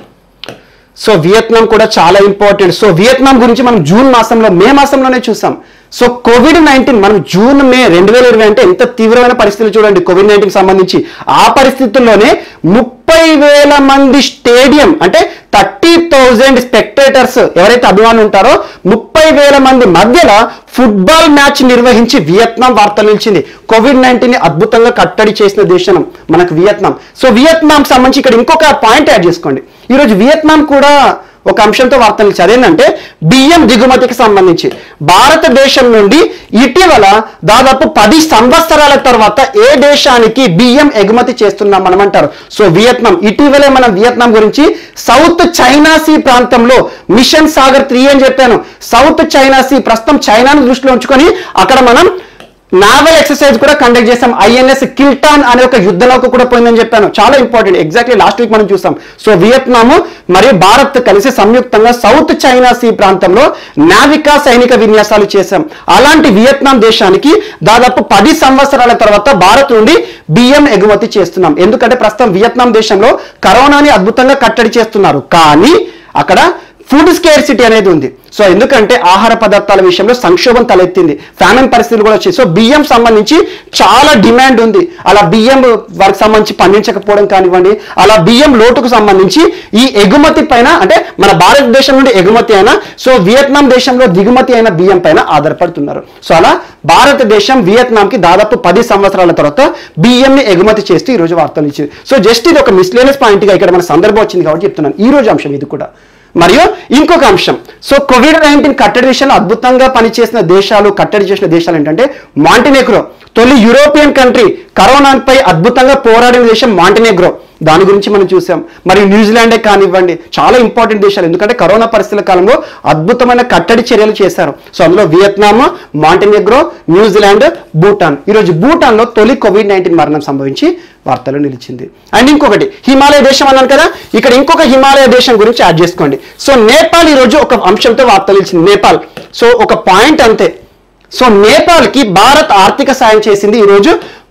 సో వియత్నాం కూడా చాలా ఇంపార్టెంట్ సో వియత్నాం గురించి మనం జూన్ మాసంలో మే మాసంలోనే చూసాం సో కోవిడ్ నైన్టీన్ మనం జూన్ మే రెండు వేల ఇరవై అంటే ఎంత తీవ్రమైన పరిస్థితులు చూడండి కోవిడ్ నైన్టీన్ సంబంధించి ఆ పరిస్థితుల్లోనే ముప్పై వేల మంది స్టేడియం అంటే థర్టీ థౌజండ్ స్పెక్టేటర్స్ ఎవరైతే అభిమానులు ఉంటారో ముప్పై వేల మంది మధ్యలో ఫుట్బాల్ మ్యాచ్ నిర్వహించి వియత్నాం వార్తలు నిలిచింది కోవిడ్ నైన్టీన్ అద్భుతంగా కట్టడి చేసిన దేశం మనకు వియత్నాం సో వియత్నాం సంబంధించి ఇక్కడ ఇంకొక పాయింట్ యాడ్ చేసుకోండి ఈరోజు వియత్నాం కూడా ఒక అంశంతో వార్తలు ఇచ్చి అదేంటంటే బియ్యం దిగుమతికి సంబంధించి భారతదేశం నుండి ఇటీవల దాదాపు పది సంవత్సరాల తర్వాత ఏ దేశానికి బియ్యం ఎగుమతి చేస్తున్నాం మనం అంటారు సో వియత్నాం ఇటీవలే మనం వియత్నాం గురించి సౌత్ చైనా సీ ప్రాంతంలో మిషన్ సాగర్ త్రీ అని చెప్పాను సౌత్ చైనా సీ ప్రస్తుతం చైనాను దృష్టిలో ఉంచుకొని అక్కడ మనం నావల్ ఎక్సర్సైజ్ కూడా కండక్ట్ చేసాం ఐఎన్ఎస్ కిల్టాన్ అనే ఒక యుద్ధ నౌక కూడా పోయిందని చెప్పాను చాలా ఇంపార్టెంట్ ఎగ్జాక్ట్లీ లాస్ట్ వీక్ మనం చూసాం సో వియత్నాము మరియు భారత్ కలిసి సంయుక్తంగా సౌత్ చైనా సీ ప్రాంతంలో నావికా సైనిక విన్యాసాలు చేశాం అలాంటి వియత్నాం దేశానికి దాదాపు పది సంవత్సరాల తర్వాత భారత్ నుండి బియ్యం ఎగుమతి చేస్తున్నాం ఎందుకంటే ప్రస్తుతం వియత్నాం దేశంలో కరోనాని అద్భుతంగా కట్టడి చేస్తున్నారు కానీ అక్కడ ఫుడ్ స్కేర్సిటీ అనేది ఉంది సో ఎందుకంటే ఆహార పదార్థాల విషయంలో సంక్షోభం తలెత్తింది ఫ్యామిన్ పరిస్థితులు కూడా వచ్చాయి సో బియ్యం సంబంధించి చాలా డిమాండ్ ఉంది అలా బియ్యం వారికి సంబంధించి పండించకపోవడం కానివ్వండి అలా బియ్యం లోటుకు సంబంధించి ఈ ఎగుమతి పైన అంటే మన భారతదేశం నుండి ఎగుమతి అయినా సో వియత్నాం దేశంలో దిగుమతి అయిన బియ్యం పైన ఆధారపడుతున్నారు సో అలా భారతదేశం వియత్నాంకి దాదాపు పది సంవత్సరాల తర్వాత బియ్యంని ఎగుమతి చేస్తూ ఈ రోజు వార్తలు ఇచ్చింది సో జస్ట్ ఇది ఒక మిస్లేనియస్ పాయింట్గా ఇక్కడ మన సందర్భం వచ్చింది కాబట్టి చెప్తున్నాను ఈ రోజు అంశం ఇది కూడా మరియు ఇంకొక అంశం సో కోవిడ్ నైన్టీన్ కట్టడి విషయంలో అద్భుతంగా పనిచేసిన దేశాలు కట్టడి చేసిన దేశాలు ఏంటంటే మాంటినెగ్రో తొలి యూరోపియన్ కంట్రీ కరోనాపై అద్భుతంగా పోరాడిన దేశం మాంటినెగ్రో దాని గురించి మనం చూసాం మరియు న్యూజిలాండే కానివ్వండి చాలా ఇంపార్టెంట్ దేశాలు ఎందుకంటే కరోనా పరిస్థితుల కాలంలో అద్భుతమైన కట్టడి చర్యలు చేశారు సో అందులో వియత్నాం మాంటినెగ్రో న్యూజిలాండ్ భూటాన్ ఈరోజు భూటాన్లో తొలి కోవిడ్ నైన్టీన్ మరణం సంభవించి వార్తలు నిలిచింది అండ్ ఇంకొకటి హిమాలయ దేశం అన్నాను కదా ఇక్కడ ఇంకొక హిమాలయ దేశం గురించి యాడ్ చేసుకోండి సో నేపాల్ ఈరోజు ఒక అంశంతో వార్తలు నిలిచింది నేపాల్ సో ఒక పాయింట్ అంతే సో నేపాల్కి భారత్ ఆర్థిక సాయం చేసింది ఈరోజు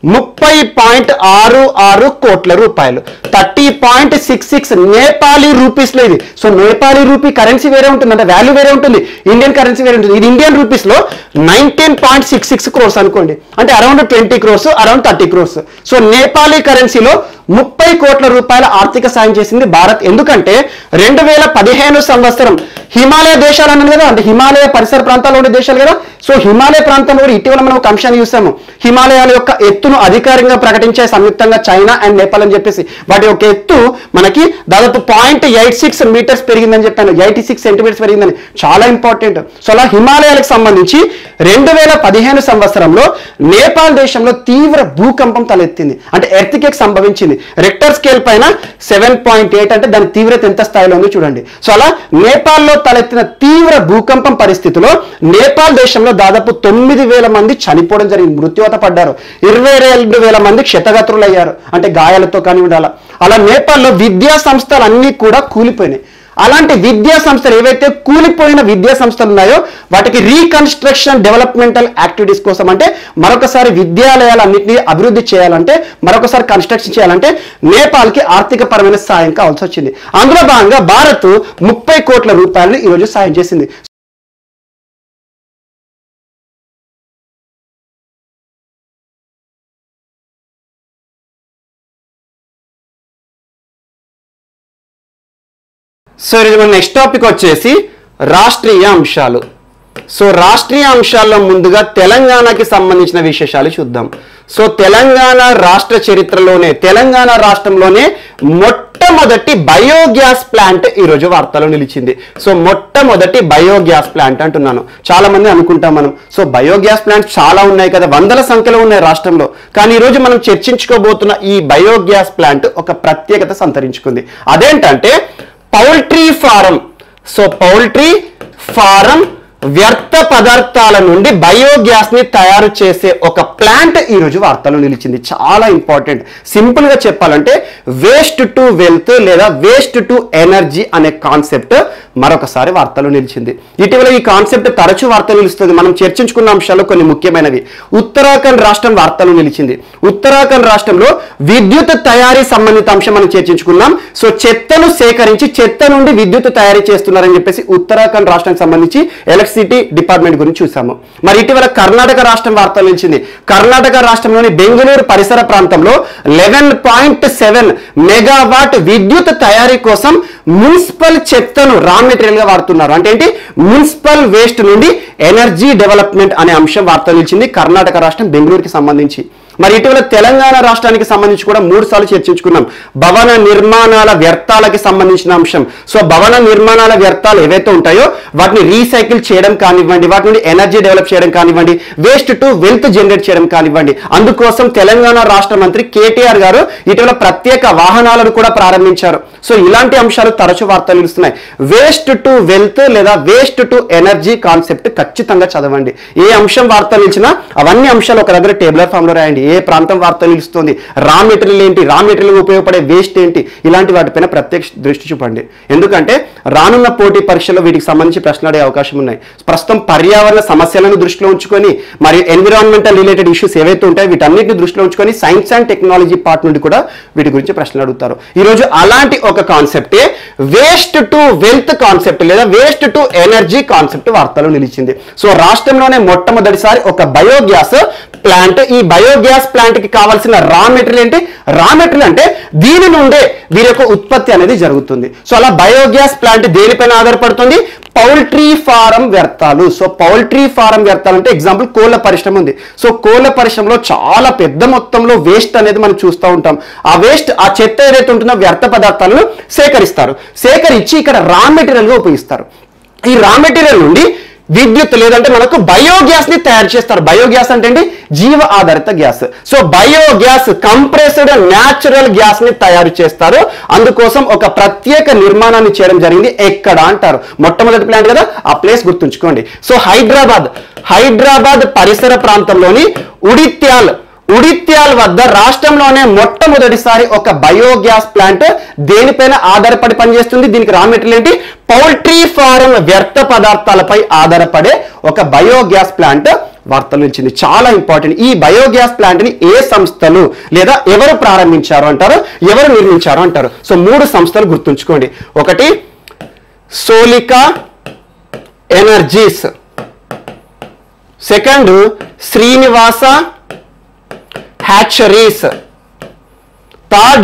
ముప్పై పాయింట్ ఆరు ఆరు కోట్ల రూపాయలు thirty point six six Nepali రూపీస్లో ఇది సో నేపాలీ రూపీ కరెన్సీ వేరే ఉంటుంది అంటే వాల్యూ వేరే ఉంటుంది ఇండియన్ కరెన్సీ వేరే ఉంటుంది ఇది ఇండియన్ రూపీస్లో nineteen point six six crores అనుకోండి అంటే around twenty crores around thirty crores so Nepali కరెన్సీలో ముప్పై కోట్ల రూపాయల ఆర్థిక సాయం చేసింది భారత్ ఎందుకంటే రెండు వేల పదిహేను సంవత్సరం హిమాలయ దేశాలు అన్నది కదా అంటే హిమాలయ పరిసర ప్రాంతాల్లో ఉండే దేశాలు కదా సో హిమాలయ ప్రాంతంలో కూడా ఇటీవల మనం ఒక అంశాన్ని చూసాము హిమాలయాల యొక్క ఎత్తును అధికారికంగా ప్రకటించే సంయుక్తంగా చైనా అండ్ నేపాల్ అని చెప్పేసి వాటి యొక్క ఎత్తు మనకి దాదాపు పాయింట్ ఎయిట్ సిక్స్ మీటర్స్ పెరిగిందని చెప్పాను ఎయిటీ సిక్స్ సెంటీమీటర్స్ పెరిగిందని చాలా ఇంపార్టెంట్ సో అలా హిమాలయాలకు సంబంధించి రెండు వేల పదిహేను సంవత్సరంలో నేపాల్ దేశంలో తీవ్ర భూకంపం తలెత్తింది అంటే ఎర్త్కేక్ సంభవించింది రెక్టర్ స్కేల్ పైన సెవెన్ పాయింట్ ఎయిట్ అంటే దాని తీవ్రత ఎంత స్థాయిలో ఉందో చూడండి సో అలా నేపాల్లో తలెత్తిన తీవ్ర భూకంపం పరిస్థితిలో నేపాల్ దేశంలో దాదాపు తొమ్మిది వేల మంది చనిపోవడం జరిగింది మృత్యువత పడ్డారు ఇరవై రెండు వేల మంది క్షతగతులు అయ్యారు అంటే గాయాలతో కానివ్వండి అలా అలా నేపాల్లో విద్యా సంస్థలు అన్నీ కూడా కూలిపోయినాయి అలాంటి విద్యా సంస్థలు ఏవైతే కూలిపోయిన విద్యా సంస్థలు ఉన్నాయో వాటికి రీకన్స్ట్రక్షన్ డెవలప్మెంటల్ యాక్టివిటీస్ కోసం అంటే మరొకసారి విద్యాలయాలన్నింటినీ అభివృద్ధి చేయాలంటే మరొకసారి కన్స్ట్రక్షన్ చేయాలంటే నేపాల్కి ఆర్థిక పరమైన సాయం కావాల్సి వచ్చింది అందులో భాగంగా భారత్ ముప్పై కోట్ల రూపాయలను ఈరోజు సాయం చేసింది సో ఇది మన నెక్స్ట్ టాపిక్ వచ్చేసి రాష్ట్రీయ అంశాలు సో రాష్ట్రీయ అంశాల్లో ముందుగా తెలంగాణకి సంబంధించిన విశేషాలు చూద్దాం సో తెలంగాణ రాష్ట్ర చరిత్రలోనే తెలంగాణ రాష్ట్రంలోనే మొట్టమొదటి బయోగ్యాస్ ప్లాంట్ ఈరోజు వార్తలో నిలిచింది సో మొట్టమొదటి బయోగ్యాస్ ప్లాంట్ అంటున్నాను చాలా మంది అనుకుంటాం మనం సో బయోగ్యాస్ ప్లాంట్స్ చాలా ఉన్నాయి కదా వందల సంఖ్యలో ఉన్నాయి రాష్ట్రంలో కానీ ఈరోజు మనం చర్చించుకోబోతున్న ఈ బయోగ్యాస్ ప్లాంట్ ఒక ప్రత్యేకత సంతరించుకుంది అదేంటంటే poultry farm so poultry farm వ్యర్థ పదార్థాల నుండి బయోగ్యాస్ ని తయారు చేసే ఒక ప్లాంట్ ఈరోజు వార్తలో నిలిచింది చాలా ఇంపార్టెంట్ సింపుల్ గా చెప్పాలంటే వేస్ట్ టు వెల్త్ లేదా వేస్ట్ టు ఎనర్జీ అనే కాన్సెప్ట్ మరొకసారి వార్తలో నిలిచింది ఇటీవల ఈ కాన్సెప్ట్ తరచూ వార్తలు నిలుస్తుంది మనం చర్చించుకున్న అంశాలు కొన్ని ముఖ్యమైనవి ఉత్తరాఖండ్ రాష్ట్రం వార్తలు నిలిచింది ఉత్తరాఖండ్ రాష్ట్రంలో విద్యుత్ తయారీ సంబంధిత అంశం మనం చర్చించుకున్నాం సో చెత్తను సేకరించి చెత్త నుండి విద్యుత్ తయారీ చేస్తున్నారని చెప్పేసి ఉత్తరాఖండ్ రాష్ట్రానికి సంబంధించి ఎలక్ట్రిసిటీ డిపార్ట్మెంట్ గురించి చూసాము మరి ఇటీవల కర్ణాటక రాష్ట్రం వార్తలు నిలిచింది కర్ణాటక రాష్ట్రంలోని బెంగళూరు పరిసర ప్రాంతంలో లెవెన్ పాయింట్ సెవెన్ మెగావాట్ విద్యుత్ తయారీ కోసం మున్సిపల్ చెత్తను రా మెటీరియల్ గా వాడుతున్నారు అంటే ఏంటి మున్సిపల్ వేస్ట్ నుండి ఎనర్జీ డెవలప్మెంట్ అనే అంశం వార్తలు నిలిచింది కర్ణాటక రాష్ట్రం బెంగళూరుకి సంబంధించి మరి ఇటీవల తెలంగాణ రాష్ట్రానికి సంబంధించి కూడా మూడు సార్లు చర్చించుకున్నాం భవన నిర్మాణాల వ్యర్థాలకి సంబంధించిన అంశం సో భవన నిర్మాణాల వ్యర్థాలు ఏవైతే ఉంటాయో వాటిని రీసైకిల్ చేయడం కానివ్వండి వాటి నుండి ఎనర్జీ డెవలప్ చేయడం కానివ్వండి వేస్ట్ టు వెల్త్ జనరేట్ చేయడం కానివ్వండి అందుకోసం తెలంగాణ రాష్ట్ర మంత్రి కేటీఆర్ గారు ఇటీవల ప్రత్యేక వాహనాలను కూడా ప్రారంభించారు సో ఇలాంటి అంశాలు తరచూ వార్తలు నిలుస్తున్నాయి వేస్ట్ టు వెల్త్ లేదా వేస్ట్ టు ఎనర్జీ కాన్సెప్ట్ ఖచ్చితంగా చదవండి ఏ అంశం వార్త నిలిచినా అవన్నీ అంశాలు ఒక దగ్గర టేబులర్ ఫామ్ లో రాయండి ఏ ప్రాంతం వార్త నిలుస్తుంది రా మెటీరియల్ ఏంటి రా మెటీరియల్ ఉపయోగపడే వేస్ట్ ఏంటి ఇలాంటి వాటిపైన ప్రత్యేక దృష్టి చూపండి ఎందుకంటే రానున్న పోటీ పరీక్షలో వీటికి సంబంధించి ప్రశ్నలు అడిగే అవకాశం ఉన్నాయి ప్రస్తుతం పర్యావరణ సమస్యలను దృష్టిలో ఉంచుకొని మరియు ఎన్విరాన్మెంటల్ రిలేటెడ్ ఇష్యూస్ ఏవైతే ఉంటాయో వీటన్నిటిని దృష్టిలో ఉంచుకొని సైన్స్ అండ్ టెక్నాలజీ పార్ట్ నుండి కూడా వీటి గురించి ప్రశ్నలు అడుగుతారు ఈ రోజు అలాంటి ఒక కాన్సెప్టే వేస్ట్ టు వెల్త్ కాన్సెప్ట్ లేదా వేస్ట్ టు ఎనర్జీ కాన్సెప్ట్ వార్తలో నిలిచింది సో రాష్ట్రంలోనే మొట్టమొదటిసారి ఒక బయోగ్యాస్ ప్లాంట్ ఈ బయోగ్యాస్ ప్లాంట్ కి కావాల్సిన రా మెటీరియల్ ఏంటి రా మెటీరియల్ అంటే దీని నుండే వీరి యొక్క ఉత్పత్తి అనేది జరుగుతుంది సో అలా బయోగ్యాస్ ప్లాంట్ దేనిపైన ఆధారపడుతుంది పౌల్ట్రీ ఫారం వ్యర్థాలు సో పౌల్ట్రీ ఫారం వ్యర్థాలు అంటే ఎగ్జాంపుల్ కోళ్ళ పరిశ్రమ ఉంది సో కోళ్ళ పరిశ్రమలో చాలా పెద్ద మొత్తంలో వేస్ట్ అనేది మనం చూస్తూ ఉంటాం ఆ వేస్ట్ ఆ చెత్త ఏదైతే ఉంటుందో వ్యర్థ పదార్థాలను సేకరిస్తారు సేకరించి ఇక్కడ రా మెటీరియల్గా ఉపయోగిస్తారు ఈ రా మెటీరియల్ నుండి విద్యుత్ లేదంటే మనకు బయోగ్యాస్ ని తయారు చేస్తారు బయోగ్యాస్ అంటే ఏంటి జీవ ఆధారిత gas so biogas compressed natural gas ని తయారు చేస్తారు అందుకోసం ఒక ప్రత్యేక నిర్మాణాన్ని చేయడం జరిగింది ఎక్కడ అంటారు మొట్టమొదటి ప్లాంట్ కదా ఆ ప్లేస్ గుర్తుంచుకోండి సో హైదరాబాద్ హైదరాబాద్ పరిసర ప్రాంతంలోని ఉడిత్యాల్ ఉడిత్యాల్ వద్ద రాష్ట్రంలోనే మొట్టమొదటిసారి ఒక బయోగ్యాస్ ప్లాంట్ దేనిపైన ఆధారపడి పనిచేస్తుంది దీనికి రా మెటీరియల్ ఏంటి పౌల్ట్రీ ఫారం వ్యర్థ పదార్థాలపై ఆధారపడే ఒక బయోగ్యాస్ ప్లాంట్ వార్తలు నిలిచింది చాలా ఇంపార్టెంట్ ఈ బయోగ్యాస్ ప్లాంట్ ని ఏ సంస్థలు లేదా ఎవరు ప్రారంభించారు అంటారు ఎవరు నిర్మించారు అంటారు సో మూడు సంస్థలు గుర్తుంచుకోండి ఒకటి Solika Energies second Srinivasa Hatcheries third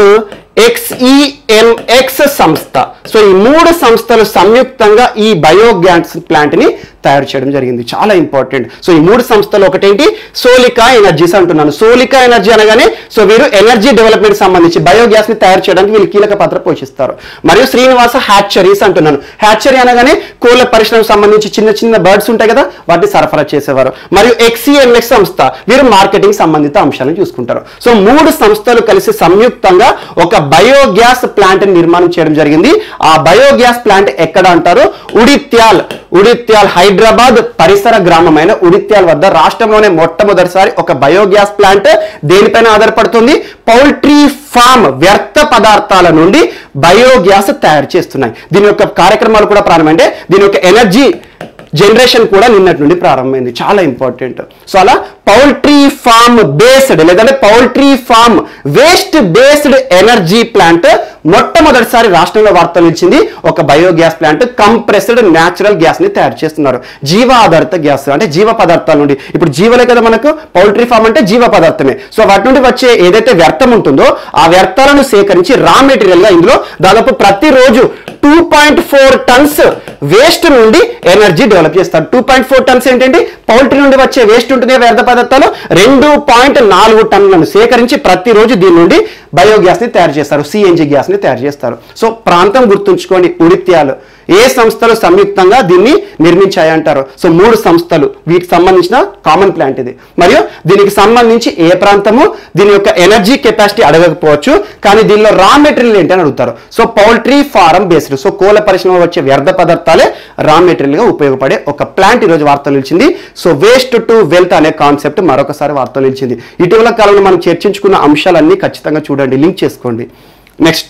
XEMX సంస్థ సో ఈ మూడు సంస్థలు సంయుక్తంగా ఈ బయోగ్యాస్ ప్లాంట్ ని తయారు చేయడం జరిగింది చాలా ఇంపార్టెంట్ సో ఈ మూడు సంస్థలు ఒకటేంటి సోలికా ఎనర్జీస్ అంటున్నాను సోలికా ఎనర్జీ అనగానే సో వీరు ఎనర్జీ డెవలప్మెంట్ సంబంధించి బయోగ్యాస్ ని తయారు చేయడానికి వీళ్ళు కీలక పాత్ర పోషిస్తారు మరియు శ్రీనివాస హ్యాచరీస్ అంటున్నాను హ్యాచరీ అనగానే కోళ్ళ పరిశ్రమకు సంబంధించి చిన్న చిన్న బర్డ్స్ ఉంటాయి కదా వాటిని సరఫరా చేసేవారు మరియు ఎక్స్ఈఎంఎక్స్ సంస్థ వీరు మార్కెటింగ్ సంబంధిత అంశాలను చూసుకుంటారు సో మూడు సంస్థలు కలిసి సంయుక్తంగా ఒక బయోగ్యాస్ ప్లాంట్ నిర్మాణం చేయడం జరిగింది ఆ బయోగ్యాస్ ప్లాంట్ ఎక్కడ అంటారు ఉడిత్యాల్ ఉడిత్యాల్ హైదరాబాద్ పరిసర గ్రామమైన ఉడిత్యాల్ వద్ద రాష్ట్రంలోనే మొట్టమొదటిసారి ఒక బయోగ్యాస్ ప్లాంట్ దేనిపైన ఆధారపడుతుంది పౌల్ట్రీ ఫామ్ వ్యర్థ పదార్థాల నుండి బయోగ్యాస్ తయారు చేస్తున్నాయి దీని యొక్క కార్యక్రమాలు కూడా ప్రారంభమైంటే దీని యొక్క ఎనర్జీ జనరేషన్ కూడా నిన్నటి నుండి ప్రారంభమైంది చాలా ఇంపార్టెంట్ సో అలా పౌల్ట్రీ ఫామ్ బేస్డ్ లేదంటే poultry farm waste based energy plant మొట్టమొదటిసారి రాష్ట్రంలో వార్తలు నిలిచింది ఒక biogas plant compressed natural gas ని తయారు చేస్తున్నారు జీవ ఆధారిత గ్యాస్ అంటే జీవ పదార్థాల నుండి ఇప్పుడు జీవలే కదా మనకు పౌల్ట్రీ ఫామ్ అంటే జీవ పదార్థమే సో వాటి నుండి వచ్చే ఏదైతే వ్యర్థం ఉంటుందో ఆ వ్యర్థాలను సేకరించి రా మెటీరియల్ గా ఇందులో దాదాపు ప్రతిరోజు two point four tons waste నుండి ఎనర్జీ డెవలప్ చేస్తారు టూ పాయింట్ ఫోర్ టన్స్ ఏంటంటే పౌల్ట్రీ నుండి వచ్చే వేస్ట్ ఉంటుంది కదా, వ్యర్థ పదార్థాలు రెండు పాయింట్ నాలుగు టన్నులను సేకరించి ప్రతిరోజు దీని నుండి బయోగ్యాస్ ని తయారు చేస్తారు సిఎన్జి గ్యాస్ ని తయారు చేస్తారు సో ప్రాంతం గుర్తుంచుకోండి ఉడిత్యాలు ఏ సంస్థలు సంయుక్తంగా దీన్ని నిర్మించాయి అంటారు సో మూడు సంస్థలు వీటికి సంబంధించిన కామన్ ప్లాంట్ ఇది మరియు దీనికి సంబంధించి ఏ ప్రాంతము దీని యొక్క ఎనర్జీ కెపాసిటీ అడగకపోవచ్చు కానీ దీనిలో రా మెటీరియల్ ఏంటి అని అడుగుతారు so poultry farm based so కోళ్ళ పరిశ్రమ వచ్చే వ్యర్థ పదార్థాలే రా మెటీరియల్ గా ఉపయోగపడే ఒక ప్లాంట్ ఈరోజు వార్తలు నిలిచింది సో వేస్ట్ టు వెల్త్ అనే కాన్సెప్ట్ మరొకసారి వార్తలు నిలిచింది ఇటీవల కాలంలో మనం చర్చించుకున్న అంశాలన్నీ ఖచ్చితంగా చూడండి లింక్ చేసుకోండి నెక్స్ట్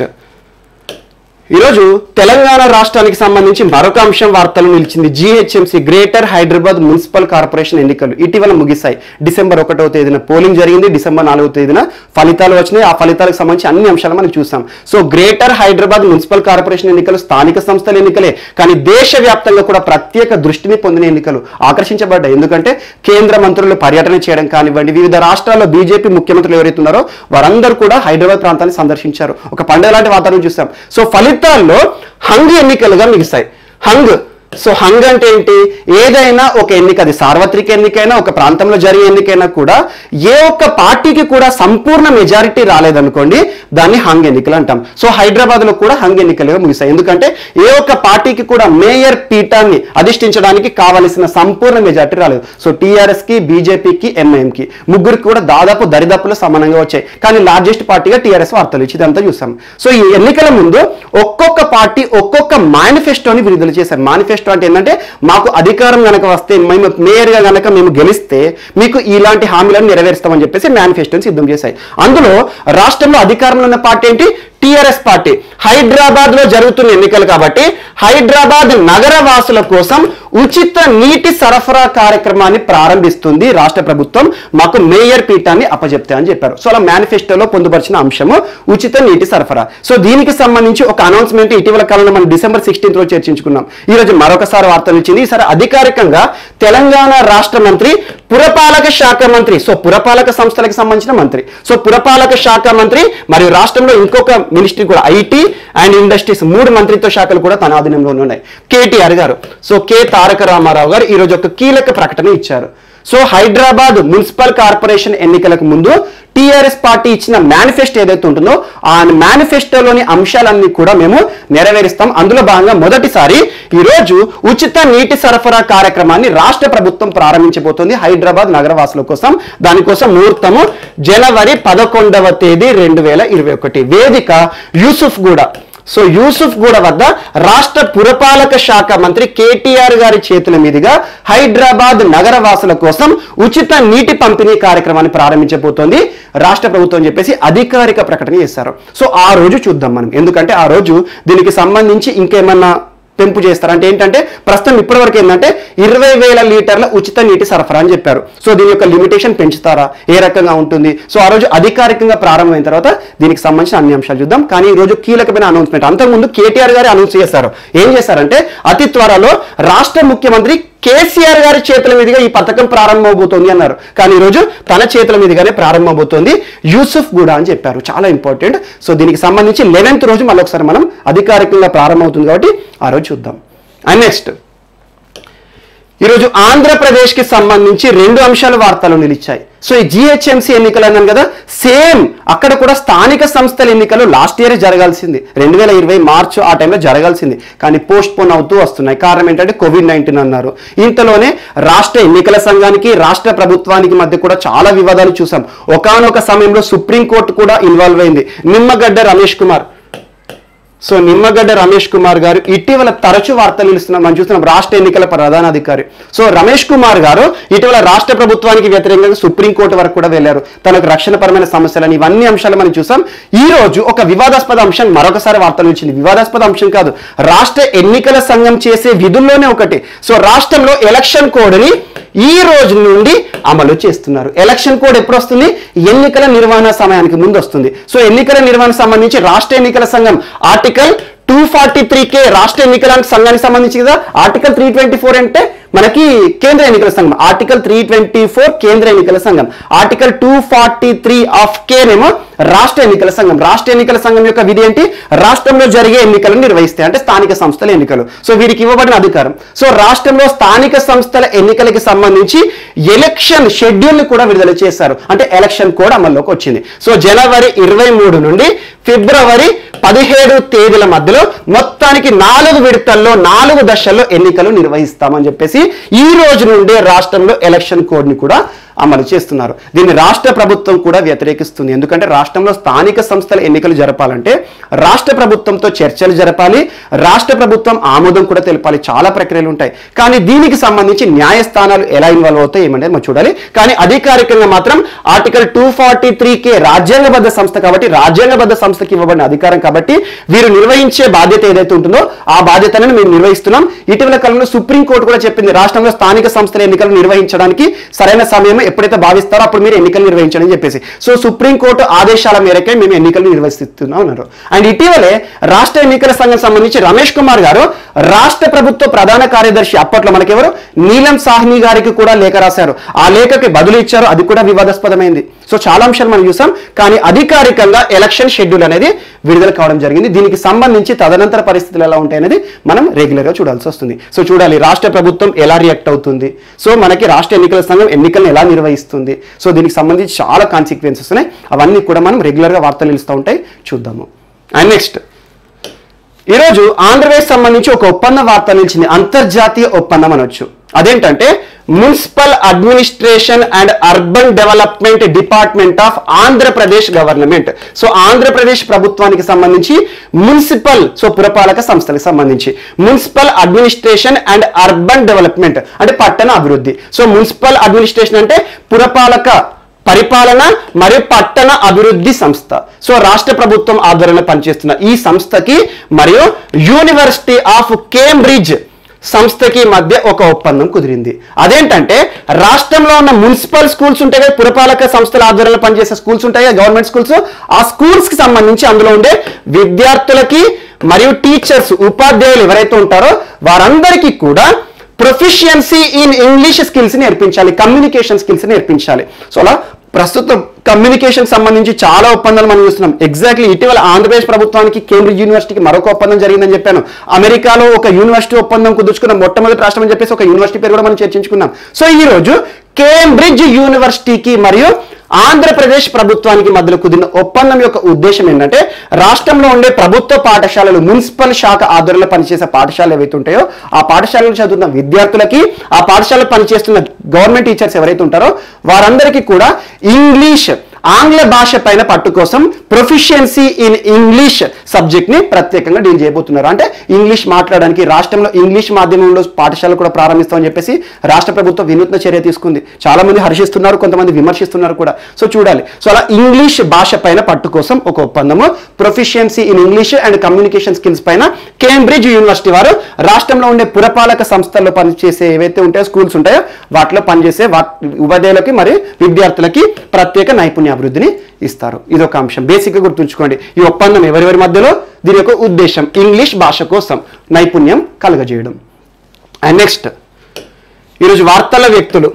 ఈరోజు తెలంగాణ రాష్ట్రానికి సంబంధించి మరొక అంశం వార్తలు నిలిచింది GHMC greater Hyderabad municipal corporation ఎన్నికలు ఇటీవల ముగిశాయి డిసెంబర్ ఒకటో తేదీన పోలింగ్ జరిగింది డిసెంబర్ నాలుగో తేదీన ఫలితాలు వచ్చినాయి ఆ ఫలితాలకు సంబంధించి అన్ని అంశాలు మనం చూసాం so greater Hyderabad municipal corporation ఎన్నికలు స్థానిక సంస్థల ఎన్నికలే కానీ దేశవ్యాప్తంగా కూడా ప్రత్యేక దృష్టిని పొందిన ఎన్నికలు ఆకర్షించబడ్డాయి ఎందుకంటే కేంద్ర మంత్రులు పర్యటన చేయడం కానివ్వండి వివిధ రాష్ట్రాల్లో బీజేపీ ముఖ్యమంత్రులు ఎవరైతే ఉన్నారో వారందరూ కూడా హైదరాబాద్ ప్రాంతాన్ని సందర్శించారు ఒక పండుగ లాంటి వాతావరణం చూసాం సో ఫలితాల్లో హంగ్ ఎన్నికలుగా మిగిస్తాయి హంగ్ సో హంగ్ అంటే ఏంటి ఏదైనా ఒక ఎన్నిక అది సార్వత్రిక ఎన్నికైనా ఒక ప్రాంతంలో జరిగే ఎన్నికైనా కూడా ఏ ఒక్క పార్టీకి కూడా సంపూర్ణ మెజారిటీ రాలేదనుకోండి దాన్ని హంగ్ ఎన్నికలు అంటాం సో హైదరాబాద్ లో కూడా హంగ్ ఎన్నికలుగా ముగిస్తాయి ఎందుకంటే ఏ ఒక్క పార్టీకి కూడా మేయర్ పీఠాన్ని అధిష్ఠించడానికి కావలసిన సంపూర్ణ మెజారిటీ రాలేదు సో టీఆర్ఎస్ కి బీజేపీకి ఎంఐఎం కి ముగ్గురికి కూడా దాదాపు దరిదాపులు సమానంగా వచ్చాయి కానీ లార్జెస్ట్ పార్టీగా టీఆర్ఎస్ వార్తలు ఇచ్చి ఇదంతా చూసాం సో ఈ ఎన్నికల ముందు ఒక్కొక్క పార్టీ ఒక్కొక్క మేనిఫెస్టోని విడుదల చేశారు మేనిఫెస్టో అంటే ఏంటంటే మాకు అధికారం గనక వస్తే మేము మేయర్గా గనక మేము గెలిస్తే మీకు ఇలాంటి హామీలను నెరవేరుస్తామని చెప్పేసి మేనిఫెస్టోని సిద్ధం చేశాయి అందులో రాష్ట్రంలో అధికారంలో ఉన్న పార్టీ ఏంటి టిఆర్ఎస్ పార్టీ హైదరాబాద్ లో జరుగుతున్న ఎన్నికలు కాబట్టి హైదరాబాద్ నగర వాసుల కోసం ఉచిత నీటి సరఫరా కార్యక్రమాన్ని ప్రారంభిస్తుంది రాష్ట్ర ప్రభుత్వం మాకు మేయర్ పీఠాన్ని అప్పజెప్తే అని చెప్పారు సో అలా మేనిఫెస్టోలో పొందుపరిచిన అంశము ఉచిత నీటి సరఫరా సో దీనికి సంబంధించి ఒక అనౌన్స్మెంట్ ఇటీవల కాలంలో మనం డిసెంబర్ సిక్స్టీన్త్ రోజు చర్చించుకున్నాం ఈ రోజు మరొకసారి వార్తలు ఇచ్చింది ఈసారి అధికారికంగా తెలంగాణ రాష్ట్ర మంత్రి పురపాలక శాఖ మంత్రి సో పురపాలక సంస్థలకు సంబంధించిన మంత్రి సో పురపాలక శాఖ మంత్రి మరియు రాష్ట్రంలో ఇంకొక మినిస్ట్రీ కూడా ఐటీ అండ్ ఇండస్ట్రీస్ మూడు మంత్రిత్వ శాఖలు కూడా తన ఆధీనంలో ఉన్నాయి కేటీఆర్ గారు సో కే తారక రామారావు గారు ఈ రోజు ఒక కీలక ప్రకటన ఇచ్చారు సో హైదరాబాద్ మున్సిపల్ కార్పొరేషన్ ఎన్నికలకు ముందు టీఆర్ఎస్ పార్టీ ఇచ్చిన మేనిఫెస్టో ఏదైతే ఉంటుందో ఆ మేనిఫెస్టోలోని అంశాలన్నీ కూడా మేము నెరవేరుస్తాం అందులో భాగంగా మొదటిసారి ఈ రోజు ఉచిత నీటి సరఫరా కార్యక్రమాన్ని రాష్ట్ర ప్రభుత్వం ప్రారంభించబోతోంది హైదరాబాద్ నగరవాసుల కోసం దానికోసం ముహూర్తము జనవరి పదకొండవ తేదీ రెండు వేల ఇరవై ఒకటి వేదిక యూసుఫ్ గూడ సో యూసుఫ్ గూడ వద్ద రాష్ట్ర పురపాలక శాఖ మంత్రి కేటీఆర్ గారి చేతుల మీదుగా హైదరాబాద్ నగరవాసుల కోసం ఉచిత నీటి పంపిణీ కార్యక్రమాన్ని ప్రారంభించబోతోంది రాష్ట్ర ప్రభుత్వం అని చెప్పేసి అధికారిక ప్రకటన చేశారు సో ఆ రోజు చూద్దాం మనం ఎందుకంటే ఆ రోజు దీనికి సంబంధించి ఇంకేమన్నా పెంపు చేస్తారు అంటే ఏంటంటే ప్రస్తుతం ఇప్పటివరకు ఏంటంటే ఇరవై వేల లీటర్ల ఉచిత నీటి సరఫరా అని చెప్పారు సో దీని యొక్క లిమిటేషన్ పెంచుతారా ఏ రకంగా ఉంటుంది సో ఆ రోజు అధికారికంగా ప్రారంభమైన తర్వాత దీనికి సంబంధించిన అన్ని అంశాలు చూద్దాం కానీ ఈ రోజు కీలకమైన అనౌన్స్మెంట్ అంతకుముందు కేటీఆర్ గారు అనౌన్స్ చేశారు ఏం చేశారంటే అతి త్వరలో రాష్ట్ర ముఖ్యమంత్రి కేసీఆర్ గారి చేతుల మీదుగా ఈ పథకం ప్రారంభమవుతుంది అన్నారు కానీ ఈరోజు తన చేతుల మీదుగానే ప్రారంభమవుతుంది యూసుఫ్ కూడా అని చెప్పారు చాలా ఇంపార్టెంట్ సో దీనికి సంబంధించి లెవెన్త్ రోజు మళ్ళీ ఒకసారి మనం అధికారికంగా ప్రారంభమవుతుంది కాబట్టి ఆ రోజు చూద్దాం అండ్ నెక్స్ట్ ఈరోజు ఆంధ్రప్రదేశ్కి సంబంధించి రెండు అంశాలు వార్తలు నిలిచాయి సో ఈ జిహెచ్ఎంసీ ఎన్నికలు అన్నాను కదా సేమ్ అక్కడ కూడా స్థానిక సంస్థల ఎన్నికలు లాస్ట్ ఇయర్ జరగాల్సింది రెండు వేల ఇరవై మార్చ్ ఆ టైంలో జరగాల్సింది కానీ పోస్ట్ పోన్ అవుతూ వస్తున్నాయి కారణం ఏంటంటే కోవిడ్ నైన్టీన్ అన్నారు ఇంతలోనే రాష్ట్ర ఎన్నికల సంఘానికి రాష్ట్ర ప్రభుత్వానికి మధ్య కూడా చాలా వివాదాలు చూసాం ఒకానొక సమయంలో సుప్రీంకోర్టు కూడా ఇన్వాల్వ్ అయింది నిమ్మగడ్డ రమేష్ కుమార్ సో నిమ్మగడ్డ రమేష్ కుమార్ గారు ఇటీవల తరచు వార్తలు ఇస్తున్నాం మనం చూస్తున్నాం రాష్ట్ర ఎన్నికల ప్రధానాధికారి సో రమేష్ కుమార్ గారు ఇటీవల రాష్ట్ర ప్రభుత్వానికి వ్యతిరేకంగా సుప్రీంకోర్టు వరకు కూడా వెళ్ళారు తనకు రక్షణపరమైన సమస్యలని ఇవన్నీ అంశాలు మనం చూసాం ఈ రోజు ఒక వివాదాస్పద అంశం మరొకసారి వార్తలు ఇచ్చింది వివాదాస్పద అంశం కాదు రాష్ట్ర ఎన్నికల సంఘం చేసే విధుల్లోనే ఒకటి సో రాష్ట్రంలో ఎలక్షన్ కోడ్ని ఈ రోజు నుండి అమలు చేస్తున్నారు ఎలక్షన్ కోడ్ ఎప్పుడు వస్తుంది ఎన్నికల నిర్వహణ సమయానికి ముందు వస్తుంది సో ఎన్నికల నిర్వహణ సంబంధించి రాష్ట్ర ఎన్నికల సంఘం article two forty three K రాష్ట్ర ఎన్నికల సంఘానికి సంబంధించి కదా ఆర్టికల్ త్రీ ట్వంటీ ఫోర్ అంటే మనకి కేంద్ర ఎన్నికల సంఘం ఆర్టికల్ త్రీ ట్వంటీ ఫోర్ కేంద్ర ఎన్నికల సంఘం article two forty three of కేనేమో రాష్ట్ర ఎన్నికల సంఘం రాష్ట్ర ఎన్నికల సంఘం యొక్క విధి ఏంటి రాష్ట్రంలో జరిగే ఎన్నికలను నిర్వహిస్తాయి అంటే స్థానిక సంస్థల ఎన్నికలు సో వీరికి ఇవ్వబడిన అధికారం సో రాష్ట్రంలో స్థానిక సంస్థల ఎన్నికలకి సంబంధించి ఎలక్షన్ షెడ్యూల్ కూడా విడుదల చేశారు అంటే ఎలక్షన్ కోడ్ అమల్లోకి వచ్చింది సో జనవరి ఇరవై మూడు నుండి ఫిబ్రవరి పదిహేడు తేదీల మధ్యలో మొత్తానికి నాలుగు విడతల్లో నాలుగు దశల్లో ఎన్నికలు నిర్వహిస్తామని చెప్పేసి ఈ రోజు నుండే రాష్ట్రంలో ఎలక్షన్ కోడ్ ని కూడా అమలు చేస్తున్నారు దీన్ని రాష్ట్ర ప్రభుత్వం కూడా వ్యతిరేకిస్తుంది ఎందుకంటే రాష్ట్రంలో స్థానిక సంస్థల ఎన్నికలు జరపాలంటే రాష్ట్ర ప్రభుత్వంతో చర్చలు జరపాలి రాష్ట్ర ప్రభుత్వం ఆమోదం కూడా తెలపాలి చాలా ప్రక్రియలు ఉంటాయి కానీ దీనికి సంబంధించి న్యాయస్థానాలు ఎలా ఇన్వాల్వ్ అవుతాయి ఏమంటే మనం చూడాలి కానీ అధికారికంగా మాత్రం article two forty three K రాజ్యాంగబద్ధ సంస్థ కాబట్టి రాజ్యాంగబద్ధ సంస్థకి ఇవ్వబడిన అధికారం కాబట్టి వీరు నిర్వహించే బాధ్యత ఏదైతే ఉంటుందో ఆ బాధ్యతను మేము నిర్వహిస్తున్నాం ఇటీవల కాలంలో సుప్రీంకోర్టు కూడా చెప్పింది రాష్ట్రంలో స్థానిక సంస్థల ఎన్నికలు నిర్వహించడానికి సరైన సమయం ఎప్పుడైతే భావిస్తారో అప్పుడు మీరు ఎన్నికలు నిర్వహించండి అని చెప్పేసి సో సుప్రీంకోర్టు ఆదేశాల మేరకే మేము ఎన్నికలు నిర్వహిస్తున్నాం అన్నారు అండ్ ఇటీవలే రాష్ట్ర ఎన్నికల సంఘం సంబంధించి రమేష్ కుమార్ గారు రాష్ట్ర ప్రభుత్వ ప్రధాన కార్యదర్శి అప్పట్లో మనకెవరు నీలం సాహ్ని గారికి కూడా లేఖ రాశారు ఆ లేఖకి బదులు ఇచ్చారు అది కూడా వివాదాస్పదమైంది సో చాలా అంశాలు మనం చూసాం కానీ అధికారికంగా ఎలక్షన్ షెడ్యూల్ అనేది విడుదల కావడం జరిగింది దీనికి సంబంధించి తదనంతర పరిస్థితులు ఎలా ఉంటాయి అనేది మనం రెగ్యులర్గా చూడాల్సి వస్తుంది సో చూడాలి రాష్ట్ర ప్రభుత్వం ఎలా రియాక్ట్ అవుతుంది సో మనకి రాష్ట్ర ఎన్నికల సంఘం ఎన్నికలను ఎలా నిర్వహిస్తుంది సో దీనికి సంబంధించి చాలా కాన్సిక్వెన్సెస్ ఉన్నాయి అవన్నీ కూడా మనం రెగ్యులర్గా వార్తలు నిలుస్తూ ఉంటాయి చూద్దాము అండ్ నెక్స్ట్ ఈరోజు ఆంధ్రప్రదేశ్ సంబంధించి ఒక ఒప్పంద వార్త నిలిచింది అంతర్జాతీయ ఒప్పందం అనొచ్చు అదేంటంటే municipal administration and urban development department of Andhra Pradesh government so Andhra Pradesh ప్రభుత్వానికి సంబంధించి మున్సిపల్ సో పురపాలక సంస్థలకు సంబంధించి municipal administration and urban development అంటే పట్టణ అభివృద్ధి సో మున్సిపల్ అడ్మినిస్ట్రేషన్ అంటే పురపాలక పరిపాలన మరియు పట్టణ అభివృద్ధి సంస్థ సో రాష్ట్ర ప్రభుత్వం ఆధ్వర్యంలో పనిచేస్తున్న ఈ సంస్థకి మరియు యూనివర్సిటీ ఆఫ్ కేంబ్రిడ్జ్ సంస్థకి మధ్య ఒక ఒప్పందం కుదిరింది అదేంటంటే రాష్ట్రంలో ఉన్న మున్సిపల్ స్కూల్స్ ఉంటాయి కదా పురపాలక సంస్థల ఆధ్వర్యంలో పనిచేసే స్కూల్స్ ఉంటాయి కదా గవర్నమెంట్ స్కూల్స్ ఆ స్కూల్స్ కి సంబంధించి అందులో ఉండే విద్యార్థులకి మరియు టీచర్స్ ఉపాధ్యాయులు ఎవరైతే ఉంటారో వారందరికీ కూడా ప్రొఫిషియన్సీ ఇన్ ఇంగ్లీష్ స్కిల్స్ నేర్పించాలి కమ్యూనికేషన్ స్కిల్స్ నేర్పించాలి సో అలా ప్రస్తుతం కమ్యూనికేషన్ సంబంధించి చాలా ఒప్పందాలు మనం చూస్తున్నాం ఎగ్జాక్ట్లీ ఇటీవల ఆంధ్రప్రదేశ్ ప్రభుత్వానికి కేంబ్రిడ్జ్ యూనివర్సిటీకి మరొక ఒప్పందం జరిగిందని చెప్పాను అమెరికాలో ఒక యూనివర్సిటీ ఒప్పందం కుదుర్చుకున్న మొట్టమొదటి రాష్ట్రం అని చెప్పేసి ఒక యూనివర్సిటీ పేరు కూడా మనం చర్చించుకున్నాం సో ఈ రోజు కేంబ్రిడ్జ్ యూనివర్సిటీకి మరియు ఆంధ్రప్రదేశ్ ప్రభుత్వానికి మధ్యలో కుదిరిన ఒప్పందం యొక్క ఉద్దేశం ఏంటంటే రాష్ట్రంలో ఉండే ప్రభుత్వ పాఠశాలలు మున్సిపల్ శాఖ ఆధ్వర్యంలో పనిచేసే పాఠశాలలు ఏవైతే ఉంటాయో ఆ పాఠశాలలో చదువుతున్న విద్యార్థులకి ఆ పాఠశాలలో పనిచేస్తున్న గవర్నమెంట్ టీచర్స్ ఎవరైతే ఉంటారో వారందరికీ కూడా ఇంగ్లీష్ ఆంగ్ల భాష పైన పట్టు కోసం ప్రొఫిషియన్సీ ఇన్ ఇంగ్లీష్ సబ్జెక్ట్ ని ప్రత్యేకంగా డీల్ చేయబోతున్నారు అంటే ఇంగ్లీష్ మాట్లాడడానికి రాష్ట్రంలో ఇంగ్లీష్ మాధ్యమంలో పాఠశాలలు కూడా ప్రారంభిస్తామని చెప్పేసి రాష్ట్ర ప్రభుత్వం వినూత్న చర్య తీసుకుంది చాలా మంది హర్షిస్తున్నారు కొంతమంది విమర్శిస్తున్నారు కూడా సో చూడాలి సో అలా ఇంగ్లీష్ భాష పైన పట్టు కోసం ఒక ఒప్పందము proficiency in English and communication skills పైన కేంబ్రిడ్జ్ యూనివర్సిటీ వారు రాష్ట్రంలో ఉండే పురపాలక సంస్థల్లో పనిచేసే ఏవైతే ఉంటాయో స్కూల్స్ ఉంటాయో వాటిలో పనిచేసే వా ఉపాధ్యాయులకి మరియు విద్యార్థులకి ప్రత్యేక నైపుణ్యాభివృద్ధిని ఇస్తారు ఇది ఒక అంశం బేసిక్గా గుర్తుంచుకోండి ఈ ఒప్పందం ఎవరెవరి మధ్యలో దీని యొక్క ఉద్దేశం ఇంగ్లీష్ భాష కోసం నైపుణ్యం కలుగజేయడం అండ్ నెక్స్ట్ ఈరోజు వార్తల వ్యక్తులు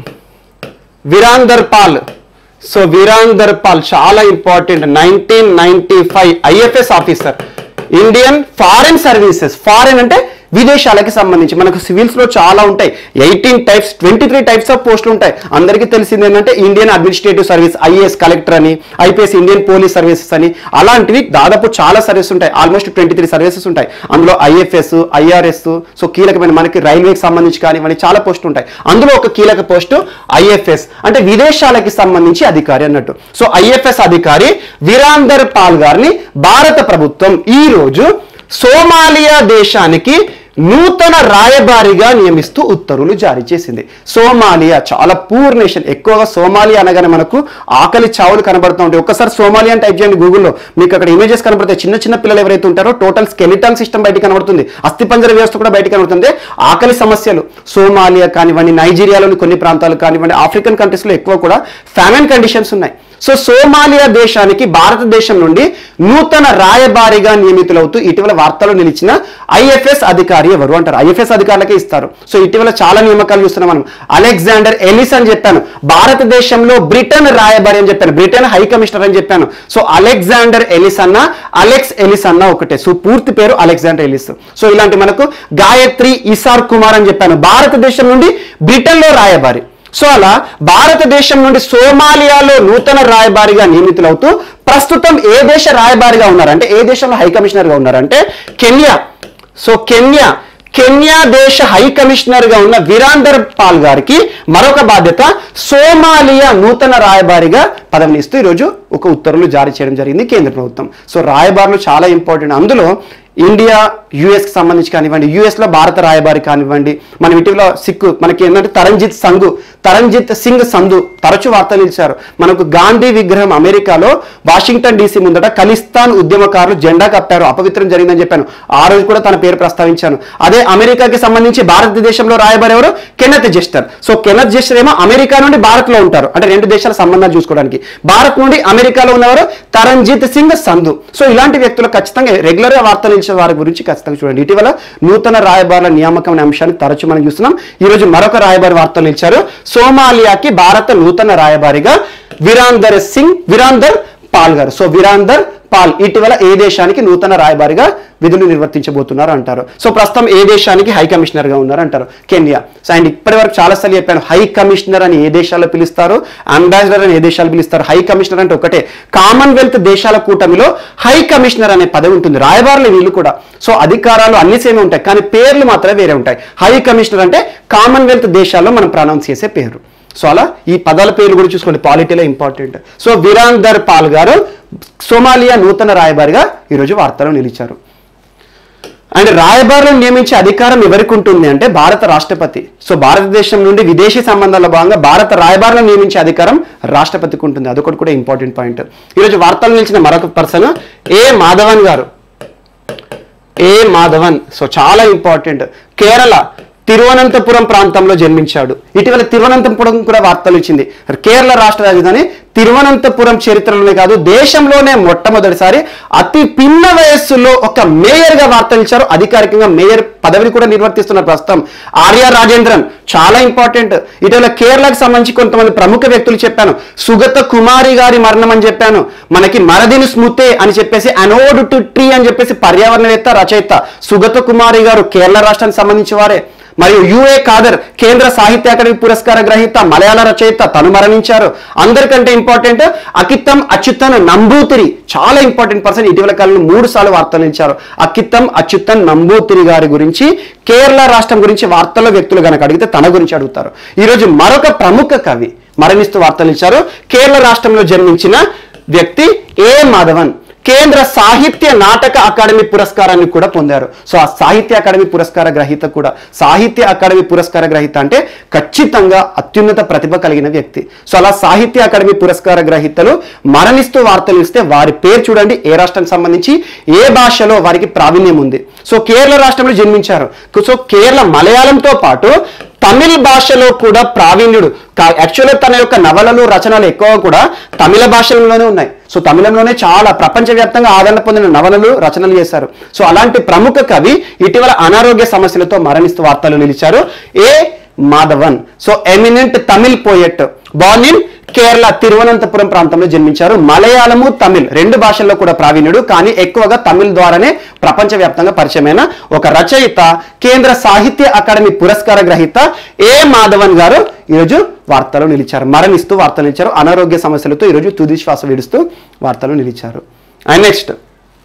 విరాందర్ పాల్ సో విరాందర్ పాల్ చాలా important nineteen ninety five IFS officer Indian foreign services foreign అంటే విదేశాలకి సంబంధించి మనకు సివిల్స్ లో చాలా ఉంటాయి eighteen types twenty three types of పోస్టులు ఉంటాయి అందరికీ తెలిసింది ఏంటంటే Indian Administrative Service IAS collector అని ఐపీఎస్ ఇండియన్ పోలీస్ సర్వీసెస్ అని అలాంటివి దాదాపు చాలా సర్వీసెస్ ఉంటాయి ఆల్మోస్ట్ ట్వంటీ త్రీ సర్వీసెస్ ఉంటాయి అందులో ఐఎఫ్ఎస్ ఐఆర్ఎస్ సో కీలకమైన మనకి రైల్వేకి సంబంధించి కానివ్వండి చాలా పోస్టులు ఉంటాయి అందులో ఒక కీలక పోస్టు ఐఎఫ్ఎస్ అంటే విదేశాలకి సంబంధించి అధికారి అన్నట్టు సో ఐఎఫ్ఎస్ అధికారి వీరాందర్ పాల్ గారిని భారత ప్రభుత్వం ఈ రోజు సోమాలియా దేశానికి నూతన రాయబారిగా నియమిస్తూ ఉత్తర్వులు జారీ చేసింది సోమాలియా చాలా పూర్ నేషన్ ఎక్కువగా సోమాలియా అనగానే మనకు ఆకలి చావులు కనబడుతూ ఉంటాయి ఒక్కసారి సోమాలియా అని టైప్ చేయండి గూగుల్లో మీకు అక్కడ ఇమేజెస్ కనబడతాయి చిన్న చిన్న పిల్లలు ఎవరైతే ఉంటారో టోటల్ స్కెలిటల్ సిస్టమ్ బయటికి కనబడుతుంది అస్థిపంజర వ్యవస్థ కూడా బయటికి కనబడుతుంది ఆకలి సమస్యలు సోమాలియా కానివ్వండి నైజీరియాలోని కొన్ని ప్రాంతాలు కానివ్వండి ఆఫ్రికన్ కంట్రీస్లో ఎక్కువ కూడా ఫ్యామిన్ కండిషన్స్ ఉన్నాయి సో సోమాలియా దేశానికి భారతదేశం నుండి నూతన రాయబారిగా నియమితులవుతూ ఇటీవల వార్తలో నిలిచిన ఐఎఫ్ఎస్ అధికారి ఎవరు అంటారు ఐఎఫ్ఎస్ అధికారులకే ఇస్తారు సో ఇటీవల చాలా నియామకాలు చూస్తున్నాం మనం అలెగ్జాండర్ ఎలిస్ అని చెప్పాను భారతదేశంలో బ్రిటన్ రాయబారి అని చెప్పాను బ్రిటన్ హై కమిషనర్ అని చెప్పాను సో అలెగ్జాండర్ ఎలిస్ అన్న అలెక్స్ ఎలిస్ అన్న ఒకటే సో పూర్తి పేరు అలెగ్జాండర్ ఎలిస్ సో ఇలాంటి మనకు గాయత్రి ఇసార్ కుమార్ అని చెప్పాను భారతదేశం నుండి బ్రిటన్లో రాయబారి సో అలా భారతదేశం నుండి సోమాలియాలో నూతన రాయబారిగా నియమితులవుతూ ప్రస్తుతం ఏ దేశ రాయబారిగా ఉన్నారంటే ఏ దేశంలో హై కమిషనర్గా ఉన్నారంటే కెన్యా సో కెన్యా కెన్యా దేశ హై కమిషనర్ గా ఉన్న వీరాందర్ పాల్ గారికి మరొక బాధ్యత సోమాలియా నూతన రాయబారిగా పదవినిస్తూ ఈరోజు ఒక ఉత్తర్వులు జారీ చేయడం జరిగింది కేంద్ర ప్రభుత్వం సో రాయబారులు చాలా ఇంపార్టెంట్ అందులో ఇండియా యుఎస్ కి సంబంధించి కానివ్వండి యుఎస్ లో భారత రాయబారి కానివ్వండి మనం ఇటీవల సిక్కు మనకి ఏంటంటే తరంజిత్ సంఘు తరంజిత్ సింగ్ సంధు తరచు వార్తలు ఇచ్చారు మనకు గాంధీ విగ్రహం అమెరికాలో వాషింగ్టన్ డీసీ ముందట ఖలిస్తాన్ ఉద్యమకారులు జెండా కప్పారు అపవిత్రం జరిగిందని చెప్పాను ఆ రోజు కూడా తన పేరు ప్రస్తావించాను అదే అమెరికాకి సంబంధించి భారతదేశంలో రాయబారి ఎవరు Kenneth Juster so Kenneth Juster ఏమో అమెరికా నుండి భారత్ లో ఉంటారు అంటే రెండు దేశాల సంబంధాలు చూసుకోవడానికి భారత్ నుండి అమెరికాలో ఉన్నవారు తరంజిత్ సింగ్ సంధు సో ఇలాంటి వ్యక్తులు ఖచ్చితంగా రెగ్యులర్ గా వార్తలు ఇచ్చే వారి గురించి ఖచ్చితంగా చూడండి ఇటీవల నూతన రాయబారుల నియామకం అనే అంశాన్ని తరచు మనం చూస్తున్నాం ఈ రోజు మరొక రాయబారి వార్తలు ఇచ్చారు సోమాలియాకి భారత నూతన రాయబారిగా వీరాందర్ సింగ్ వీరాందర్ పాల్ గారు సో వీరాందర్ పాల్ ఇటీవల ఏ దేశానికి నూతన రాయబారిగా విధులు నిర్వర్తించబోతున్నారు అంటారు సో ప్రస్తుతం ఏ దేశానికి హై కమిషనర్ గా ఉన్నారు అంటారు కెన్యా సో అండ్ ఇప్పటి వరకు చాలా సార్లు చెప్పాను హై కమిషనర్ అని ఏ దేశాల్లో పిలుస్తారు అంబాసిడర్ అని ఏ దేశాలు పిలుస్తారు హై కమిషనర్ అంటే ఒకటే కామన్వెల్త్ దేశాల కూటమిలో హై కమిషనర్ అనే పదవి ఉంటుంది రాయబారులు వీళ్ళు కూడా సో అధికారాలు అన్ని సేమే ఉంటాయి కానీ పేర్లు మాత్రమే వేరే ఉంటాయి హై కమిషనర్ అంటే కామన్వెల్త్ దేశాల్లో మనం ప్రొనౌన్స్ చేసే పేరు సో అలా ఈ పదాల పేర్లు కూడా చూసుకోండి పాలిటీలో important so Virander Pal garu Somalia నూతన రాయబారిగా ఈరోజు వార్తలో నిలిచారు అండ్ రాయబారులను నియమించే అధికారం ఎవరికి ఉంటుంది అంటే భారత రాష్ట్రపతి సో భారతదేశం నుండి విదేశీ సంబంధాల భాగంగా భారత రాయబారులను నియమించే అధికారం రాష్ట్రపతికి ఉంటుంది అదొకటి కూడా ఇంపార్టెంట్ పాయింట్ ఈరోజు వార్తలు నిలిచిన మరొక person A Madhavan garu A Madhavan so చాలా ఇంపార్టెంట్ కేరళ తిరువనంతపురం ప్రాంతంలో జన్మించాడు ఇటీవల తిరువనంతపురం కూడా వార్తలు ఇచ్చింది కేరళ రాష్ట్ర రాజధాని తిరువనంతపురం చరిత్రలోనే కాదు దేశంలోనే మొట్టమొదటిసారి అతి పిన్న వయస్సులో ఒక మేయర్ గా వార్తలు ఇచ్చారు అధికారికంగా మేయర్ పదవిని కూడా నిర్వర్తిస్తున్నారు ప్రస్తుతం ఆర్య రాజేంద్రన్ చాలా ఇంపార్టెంట్ ఇటీవల కేరళకు సంబంధించి కొంతమంది ప్రముఖ వ్యక్తులు చెప్పాను సుగత కుమారి గారి మరణం అని చెప్పాను మనకి మరదిని స్మృతే అని చెప్పేసి అనోడ్ టు ట్రీ అని చెప్పేసి పర్యావరణవేత్త రచయిత సుగత కుమారి గారు కేరళ రాష్ట్రానికి సంబంధించి వారే మరియు యుఏ ఖాదర్ కేంద్ర సాహిత్య అకాడమీ పురస్కార గ్రహీత మలయాళ రచయిత తను మరణించారు అందరికంటే ఇంపార్టెంట్ అకితం అచ్యుతన్ నంబూతిరి చాలా ఇంపార్టెంట్ పర్సన్ ఇటీవల కాలంలో మూడు సార్లు వార్తలు ఇచ్చారు అకితం అచ్యుతన్ నంబూతిరి గారి గురించి కేరళ రాష్ట్రం గురించి వార్తల్లో వ్యక్తులు కనుక అడిగితే తన గురించి అడుగుతారు ఈరోజు మరొక ప్రముఖ కవి మరణిస్తూ వార్తలు ఇచ్చారు కేరళ రాష్ట్రంలో జన్మించిన వ్యక్తి ఏ మాధవన్ కేంద్ర సాహిత్య నాటక అకాడమీ పురస్కారాన్ని కూడా పొందారు సో ఆ సాహిత్య అకాడమీ పురస్కార గ్రహీత కూడా సాహిత్య అకాడమీ పురస్కార గ్రహీత అంటే ఖచ్చితంగా అత్యున్నత ప్రతిభ కలిగిన వ్యక్తి సో అలా సాహిత్య అకాడమీ పురస్కార గ్రహీతలు మరణిస్తూ వార్తలు ఇస్తే వారి పేరు చూడండి ఏ రాష్ట్రానికి సంబంధించి ఏ భాషలో వారికి ప్రావీణ్యం ఉంది సో కేరళ రాష్ట్రంలో జన్మించారు సో కేరళ మలయాళంతో పాటు తమిళ భాషలో కూడా ప్రావీణ్యుడు యాక్చువల్గా తన యొక్క నవలలు రచనలు ఎక్కువ కూడా తమిళ భాషలోనే ఉన్నాయి సో తమిళంలోనే చాలా ప్రపంచవ్యాప్తంగా ఆదరణ పొందిన నవలలు రచనలు చేశారు సో అలాంటి ప్రముఖ కవి ఇటీవల అనారోగ్య సమస్యలతో మరణిస్తూ వార్తలు నిలిచారు A Madhavan so eminent Tamil poet born in Kerala Thiruvananthapuram ప్రాంతంలో జన్మించారు మలయాళము తమిళ్ రెండు భాషల్లో కూడా ప్రావీణ్యుడు కానీ ఎక్కువగా తమిళ్ ద్వారానే ప్రపంచవ్యాప్తంగా పరిచయమైన ఒక రచయిత కేంద్ర సాహిత్య అకాడమీ పురస్కార గ్రహీత ఏ మాధవన్ గారు ఈరోజు వార్తలు నిలిచారు మరణిస్తూ వార్తలు నిలిచారు అనారోగ్య సమస్యలతో ఈరోజు తుది శ్వాస విడుస్తూ వార్తలు నిలిచారు అండ్ నెక్స్ట్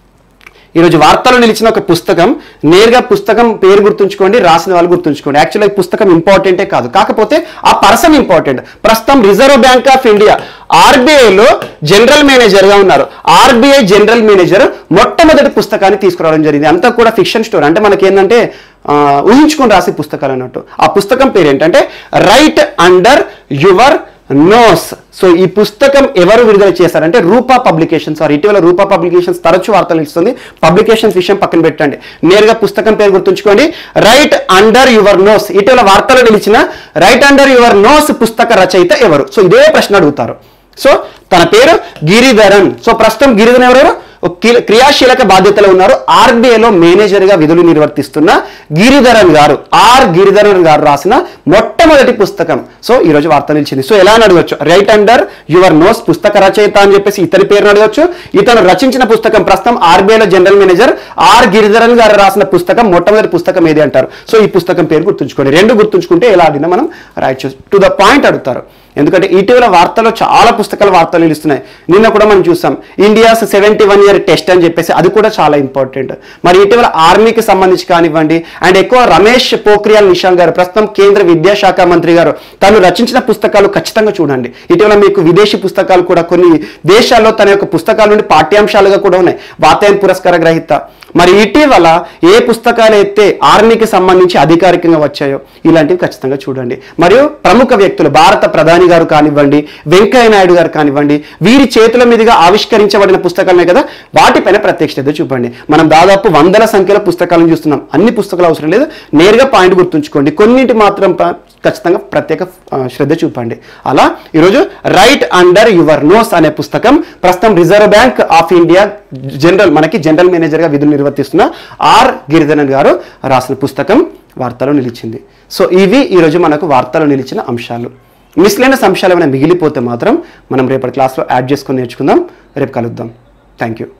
ఈరోజు వార్తలు నిలిచిన ఒక పుస్తకం నేరుగా పుస్తకం పేరు గుర్తుంచుకోండి రాసిన వాళ్ళు గుర్తుంచుకోండి యాక్చువల్గా ఈ పుస్తకం ఇంపార్టెంటే కాదు కాకపోతే ఆ పర్సన్ ఇంపార్టెంట్ ప్రస్తుతం రిజర్వ్ బ్యాంక్ ఆఫ్ ఇండియా ఆర్బీఐలో జనరల్ మేనేజర్గా ఉన్నారు ఆర్బీఐ జనరల్ మేనేజర్ మొట్టమొదటి పుస్తకాన్ని తీసుకురావడం జరిగింది అంతా కూడా ఫిక్షన్ స్టోరీ అంటే మనకి ఏంటంటే ఆ, ఊహించుకొని రాసే పుస్తకాలు అన్నట్టు ఆ పుస్తకం పేరు ఏంటంటే right under your nose so ఈ పుస్తకం ఎవరు విడుదల చేశారంటే రూపా పబ్లికేషన్స్ వారు ఇటీవల రూపా పబ్లికేషన్స్ తరచు వార్తలు ఇస్తుంది పబ్లికేషన్స్ విషయం పక్కన పెట్టండి నేరుగా పుస్తకం పేరు గుర్తుంచుకోండి రైట్ అండర్ యువర్ నోస్ ఇటీవల వార్తలు నిలిచిన రైట్ అండర్ యువర్ నోస్ పుస్తక రచయిత ఎవరు సో ఇదే ప్రశ్న అడుగుతారు సో తన పేరు గిరిధరన్ సో ప్రస్తుతం గిరిధరన్ ఎవరెవరు ఒక కీ- క్రియాశీలక బాధ్యతలో ఉన్నారు ఆర్బీఐలో మేనేజర్గా విధులు నిర్వర్తిస్తున్న గిరిధరన్ గారు ఆర్ గిరిధరన్ గారు రాసిన మొట్టమొదటి పుస్తకం సో ఈ రోజు వార్త నిలిచింది సో ఎలా అని అడగచ్చు రైట్ అండర్ యువర్ నోస్ పుస్తక రచయిత అని చెప్పేసి ఇతని పేరును అడగచ్చు ఇతను రచించిన పుస్తకం ప్రస్తుతం ఆర్బీఐలో general manager R Giridharan garu రాసిన పుస్తకం మొట్టమొదటి పుస్తకం ఏది అంటారు సో ఈ పుస్తకం పేరు గుర్తుంచుకోండి రెండు గుర్తుంచుకుంటే ఎలా అడిగినా మనం రాయొచ్చు టు ద పాయింట్ అడుగుతారు ఎందుకంటే ఇటీవల వార్తల్లో చాలా పుస్తకాల వార్తలు నిలుస్తున్నాయి నిన్న కూడా మనం చూసాం India's seventy one year test అని చెప్పేసి అది కూడా చాలా ఇంపార్టెంట్ మరి ఇటీవల ఆర్మీకి సంబంధించి కానివ్వండి అండ్ ఎక్కువ రమేష్ పోఖ్రియాల్ నిశాంక్ గారు ప్రస్తుతం కేంద్ర విద్యాశాఖ మంత్రి గారు తను రచించిన పుస్తకాలు ఖచ్చితంగా చూడండి ఇటీవల మీకు విదేశీ పుస్తకాలు కూడా కొన్ని దేశాల్లో తన యొక్క పుస్తకాల నుండి పాఠ్యాంశాలుగా కూడా ఉన్నాయి వాతాయన్ పురస్కార గ్రహీత మరి ఇటీవల ఏ పుస్తకాలు అయితే ఆర్మీకి సంబంధించి అధికారికంగా వచ్చాయో ఇలాంటివి ఖచ్చితంగా చూడండి మరియు ప్రముఖ వ్యక్తులు భారత ప్రధాని గారు కానివ్వండి వెంకయ్య నాయుడు గారు కానివ్వండి వీరి చేతుల మీదుగా ఆవిష్కరించబడిన పుస్తకాలనే కదా వాటిపైన ప్రత్యేక శ్రద్ధ చూపండి మనం దాదాపు వందల సంఖ్యలో పుస్తకాలను చూస్తున్నాం అన్ని పుస్తకాలు అవసరం లేదు నేరుగా పాయింట్ గుర్తుంచుకోండి కొన్నింటి మాత్రం ప- ఖచ్చితంగా ప్రత్యేక ఆ, శ్రద్ధ చూపండి అలా ఈరోజు రైట్ అండర్ యువర్ నోస్ అనే పుస్తకం ప్రస్తుతం reserve bank of India general మనకి జనరల్ మేనేజర్గా విధులు నిర్వర్తిస్తున్న ఆర్ గిరిధరన్ గారు రాసిన పుస్తకం వార్తలో నిలిచింది సో ఇవి ఈరోజు మనకు వార్తలో నిలిచిన అంశాలు మిస్లైనస్ అంశాలు ఏమైనా మిగిలిపోతే మాత్రం మనం రేపటి క్లాస్లో యాడ్ చేసుకొని నేర్చుకుందాం రేపు కలుద్దాం థ్యాంక్ యూ